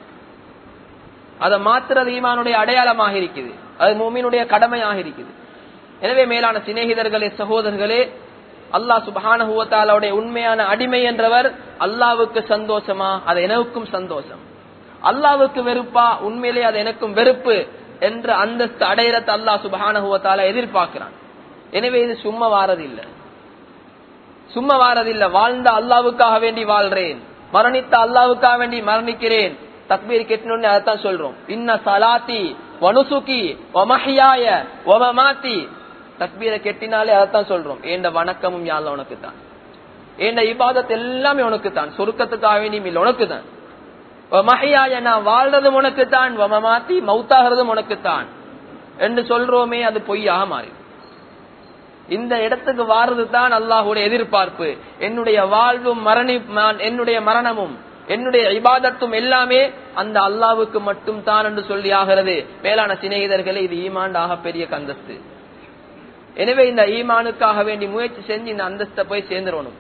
அதை மாத்துறது ஈமானுடைய அடையாளமாக இருக்குது அது மூமினுடைய கடமையாக இருக்குது எனவே மேலான சிநேகிதர்களே சகோதரர்களே அல்லாஹ் சுபானுடைய உண்மையான அடிமை என்றவர் அல்லாவுக்கு சந்தோஷமா அது எனக்கும் சந்தோஷம் அல்லாவுக்கு வெறுப்பா உண்மையிலே அது எனக்கும் வெறுப்பு என்ற அந்தஸ்து அடையறத்தை அல்லாஹ் சுபானுவத்தால எதிர்பார்க்கிறான் எனவே இது சும்மா வாரதில்லை சும்மா வாரதில்லை வாழ்ந்த அல்லாவுக்காக வேண்டி வாழ்றேன் மரணித்த அல்லாவுக்காக வேண்டி மரணிக்கிறேன் தக்பீர் கெட்டணும்னு அதைத்தான் சொல்றோம் இன்ன சலாத்தி வனுசுகி ஒமஹியாய ஒமமாத்தி தக்பீரை கெட்டினாலே அதைத்தான் சொல்றோம் ஏண்ட வணக்கமும் யாழ்ல உனக்கு தான் ஏண்ட இபாதத் எல்லாமே உனக்கு தான் சொருக்கத்துக்காக வேண்டியும் இல்லை உனக்கு தான் மகையாய நான் வாழ்றதும் உனக்குத்தான் வமமாத்தி மௌத்தாகிறதும் உனக்குத்தான் என்று சொல்றோமே அது பொய்யாக மாறி இந்த இடத்துக்கு வாரது தான் அல்லாஹுடைய எதிர்பார்ப்பு என்னுடைய வாழ்வும் மரணி என்னுடைய மரணமும் என்னுடைய இபாதத்தும் எல்லாமே அந்த அல்லாவுக்கு மட்டும் தான் என்று சொல்லி ஆகிறது மேலான சிநேகிதர்களே இது ஈமாண்டாக பெரிய கந்தஸ்து எனவே இந்த ஈமானுக்காக வேண்டி முயற்சி செஞ்சு இந்த அந்தஸ்தை போய் சேர்ந்துடணும்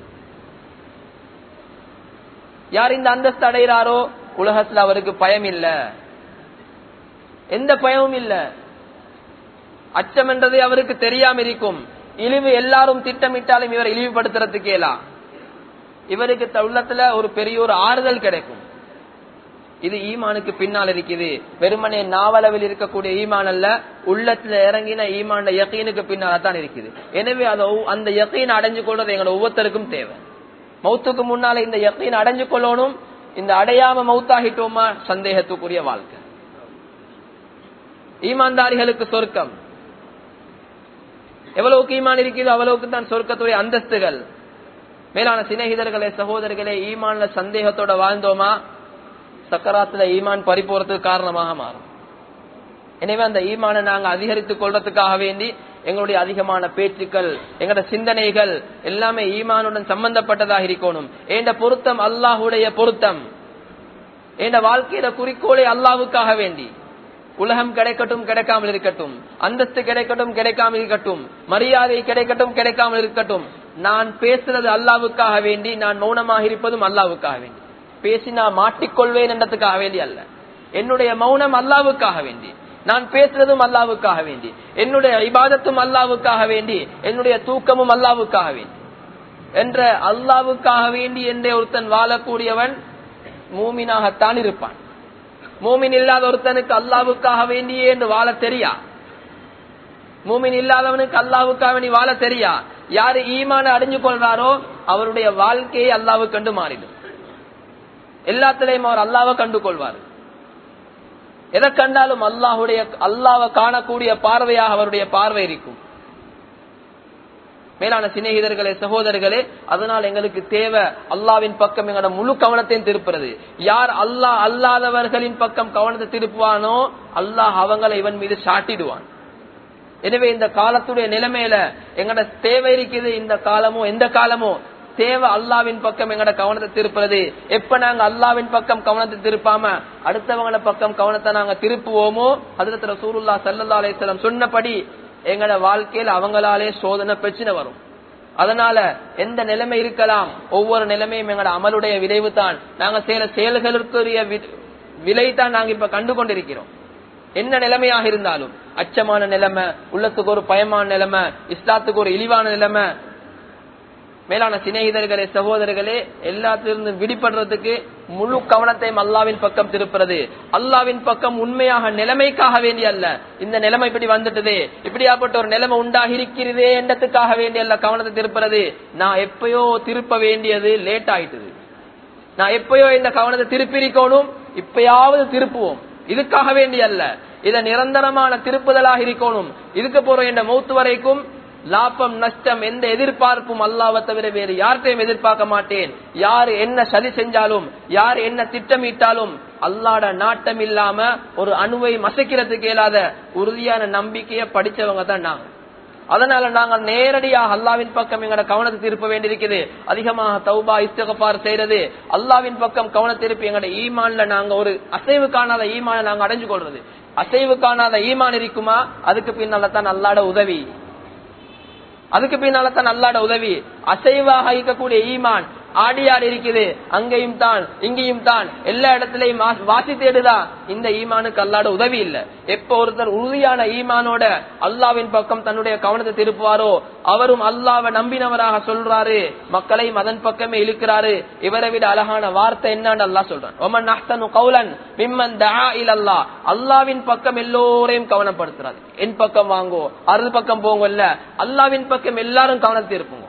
யார் இந்த அந்தஸ்து அடைகிறாரோ உலகத்துல அவருக்கு பயம் இல்ல எந்த பயமும் இல்ல அச்சம் என்றது அவருக்கு தெரியாம இருக்கும் இழிவு எல்லாரும் திட்டமிட்டாலும் இவரை இழிவுபடுத்துறதுக்கேலா இவருக்கு உள்ளத்துல ஒரு பெரிய ஒரு ஆறுதல் கிடைக்கும் இது ஈமானுக்கு பின்னால் இருக்குது வெறுமனே நாவளவில் இருக்கக்கூடிய ஈமான் அல்ல உள்ளத்துல இறங்கின ஈமான யக்கீனுக்கு பின்னால தான் இருக்குது எனவே அதை அந்த யக்கீன் அடைஞ்சு கொள்றது எங்களோட ஒவ்வொருத்தருக்கும் தேவை மௌத்துக்கு முன்னால இந்த யக்கீன் அடைஞ்சு கொள்ளணும் இந்த அடையாம மௌத்தாகிட்டோமா சந்தேகத்துக்குரிய வாழ்க்கை ஈமான்தாரிகளுக்கு சொர்க்கம் எவ்வளவுக்கு ஈமான் இருக்குதோ அவ்வளவுக்கு தான் சொர்க்கத்துடைய அந்தஸ்துகள் மேலான சிநேகிதர்களே சகோதரர்களே ஈமான்ல சந்தேகத்தோட வாழ்ந்தோமா சக்கராத்துல ஈமான் பறிப்போறதுக்கு காரணமாக மாறும் எனவே அந்த ஈமானை நாங்க அதிகரித்துக் கொள்றதுக்காக வேண்டி எங்களுடைய அதிகமான பேச்சுக்கள் எங்களோட சிந்தனைகள் எல்லாமே ஈமானுடன் சம்பந்தப்பட்டதாக இருக்கணும் ஏண்ட பொருத்தம் அல்லாஹுடைய பொருத்தம் ஏண்ட வாழ்க்கையில குறிக்கோளை அல்லாவுக்காக வேண்டி உலகம் கிடைக்கட்டும் கிடைக்காமல் இருக்கட்டும் அந்தஸ்து கிடைக்கட்டும் கிடைக்காமல் இருக்கட்டும் மரியாதை கிடைக்கட்டும் கிடைக்காமல் இருக்கட்டும் நான் பேசுறது அல்லாவுக்காக வேண்டி நான் மௌனமாக இருப்பதும் அல்லாவுக்காக வேண்டி பேசி நான் மாட்டிக்கொள்வேன் என்றதுக்காக வேண்டி அல்ல என்னுடைய மௌனம் அல்லாவுக்காக வேண்டி நான் பேசுறதும் அல்லாவுக்காக வேண்டி என்னுடைய இபாதத்தும் அல்லாவுக்காக வேண்டி என்னுடைய தூக்கமும் அல்லாவுக்காக வேண்டி என்ற அல்லாவுக்காக வேண்டி என்றே ஒருத்தன் வாழக்கூடியவன் மூமினாகத்தான் இருப்பான் மூமின் இல்லாத ஒருத்தனுக்கு அல்லாவுக்காக வேண்டியே என்று வாழ தெரியா மூமின் இல்லாதவனுக்கு அல்லாவுக்காக வேண்டி வாழ தெரியா யாரு ஈமான அடைஞ்சு கொள்றாரோ அவருடைய வாழ்க்கையை அல்லாவு கண்டு மாறிடும் எல்லாத்திலையும் அவர் அல்லாவை கண்டு கொள்வார் எதை கண்டாலும் அல்லாஹுடைய அல்லாவை காணக்கூடிய பார்வையாக அவருடைய பார்வை இருக்கும் மேலான சிநேகிதர்களே சகோதரர்களே அதனால் எங்களுக்கு தேவை அல்லாவின் பக்கம் எங்களோட முழு கவனத்தையும் திருப்புறது யார் அல்லாஹ் அல்லாதவர்களின் பக்கம் கவனத்தை திருப்புவானோ அல்லாஹ் அவங்களை இவன் மீது சாட்டிடுவான் எனவே இந்த காலத்துடைய நிலைமையில எங்கட தேவை இருக்குது இந்த காலமோ எந்த காலமோ தேவை அல்லாவின் பக்கம் எங்கட கவனத்தை திருப்புறது எப்ப நாங்க அல்லாவின் பக்கம் கவனத்தை திருப்பாம அடுத்தவங்கள பக்கம் கவனத்தை நாங்க திருப்புவோமோ அதுல ரசூலுல்லா சல்லா அலிஸ்லாம் சொன்னபடி எங்கட வாழ்க்கையில அவங்களாலே சோதனை பிரச்சனை வரும் அதனால எந்த நிலைமை இருக்கலாம் ஒவ்வொரு நிலைமையும் எங்கட அமலுடைய விளைவு தான் நாங்க செய்யற செயல்களுக்குரிய விலை தான் நாங்க இப்ப கண்டு கொண்டிருக்கிறோம் என்ன நிலைமையாக இருந்தாலும் அச்சமான நிலைமை உள்ளத்துக்கு ஒரு பயமான நிலைமை இஸ்லாத்துக்கு ஒரு இழிவான நிலைமை மேலான சிநேகிதர்களே சகோதரர்களே எல்லாத்திலிருந்து விடுபடுறதுக்கு முழு கவனத்தையும் அல்லாவின் பக்கம் திருப்புறது அல்லாவின் பக்கம் உண்மையாக நிலைமைக்காக வேண்டிய அல்ல இந்த நிலைமை இப்படி வந்துட்டது இப்படியாப்பட்ட ஒரு நிலைமை உண்டாகி இருக்கிறதே என்றதுக்காக வேண்டிய அல்ல கவனத்தை திருப்புறது நான் எப்பயோ திருப்ப வேண்டியது லேட் ஆயிட்டுது நான் எப்பயோ இந்த கவனத்தை திருப்பிரிக்கணும் இப்பயாவது திருப்புவோம் இதுக்காக வேண்டிய அல்ல இத நிரந்தரமான திருப்புதலாக இருக்கணும் இதுக்கு போற என்ற மௌத்து வரைக்கும் லாபம் நஷ்டம் எந்த எதிர்பார்ப்பும் அல்லாவை தவிர வேறு யார்கிட்டையும் எதிர்பார்க்க மாட்டேன் யாரு என்ன சதி செஞ்சாலும் யார் என்ன திட்டமிட்டாலும் அல்லாட நாட்டம் இல்லாம ஒரு அணுவை மசைக்கிறதுக்கு இயலாத உறுதியான நம்பிக்கைய படிச்சவங்க தான் நாங்க அதனால நாங்கள் நேரடியாக அல்லாவின் பக்கம் எங்களோட கவனத்தை திருப்ப வேண்டியிருக்குது அதிகமாக தௌபா இஸ்தகபார் செய்யறது அல்லாவின் பக்கம் கவனத்தை திருப்பி எங்களோட ஈமான்ல நாங்க ஒரு அசைவு காணாத ஈமான நாங்க அடைஞ்சு கொள்றது அசைவு காணாத ஈமான் இருக்குமா அதுக்கு பின்னால தான் அல்லாட உதவி அதுக்கு பின்னால தான் அல்லாட உதவி அசைவாக இருக்கக்கூடிய ஈமான் ஆடியார் இருக்குது அங்கேயும் தான் இங்கேயும் தான் எல்லா இடத்திலையும் வாசி தேடுதா இந்த ஈமானுக்கு அல்லாட உதவி இல்ல எப்ப ஒருத்தர் உறுதியான ஈமானோட அல்லாவின் பக்கம் தன்னுடைய கவனத்தை திருப்புவாரோ அவரும் அல்லாவை நம்பினவராக சொல்றாரு மக்களையும் அதன் பக்கமே இழுக்கிறாரு இவரை விட அழகான வார்த்தை என்னன்னு அல்லா சொல்றான் ஒமன் அஹ்தனு கௌலன் மிம்மன் தஆ இலல்லா அல்லாவின் பக்கம் எல்லோரையும் கவனப்படுத்துறாரு என் பக்கம் வாங்கோ அருள் பக்கம் போங்க இல்ல அல்லாவின் பக்கம் எல்லாரும் கவனத்தை இருப்போங்க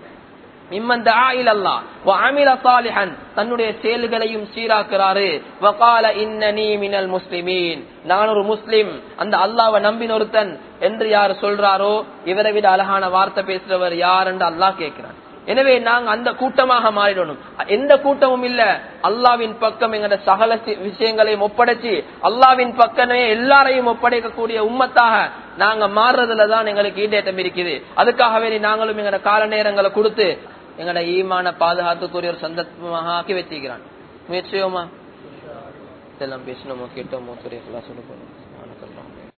தன்னுடைய செயல்களையும் சீராக்குறாரு முஸ்லிமீன் நான் ஒரு முஸ்லிம் அந்த அல்லாவை நம்பின ஒருத்தன் என்று யார் சொல்றாரோ இவரை விட அழகான வார்த்தை பேசுறவர் யார் என்று அல்லாஹ் கேட்கிறான் எனவே நாங்க அந்த கூட்டமாக மாறிடணும் எந்த கூட்டமும் இல்ல அல்லாவின் பக்கம் எங்கட சகல சி- விஷயங்களையும் ஒப்படைச்சு அல்லாவின் பக்கமே எல்லாரையும் ஒப்படைக்கக்கூடிய உம்மத்தாக நாங்க மாறுறதுல தான் எங்களுக்கு ஈடேற்றம் இருக்குது அதுக்காக வேண்டி நாங்களும் எங்கட கால நேரங்களை கொடுத்து எங்கட ஈமான பாதுகாத்துக்குரிய ஒரு சந்தர்ப்பமாக ஆக்கி வச்சிருக்கிறான் முயற்சியோமா இதெல்லாம் பேசணுமோ கேட்டோமோ பெரிய சொல்ல போறோம்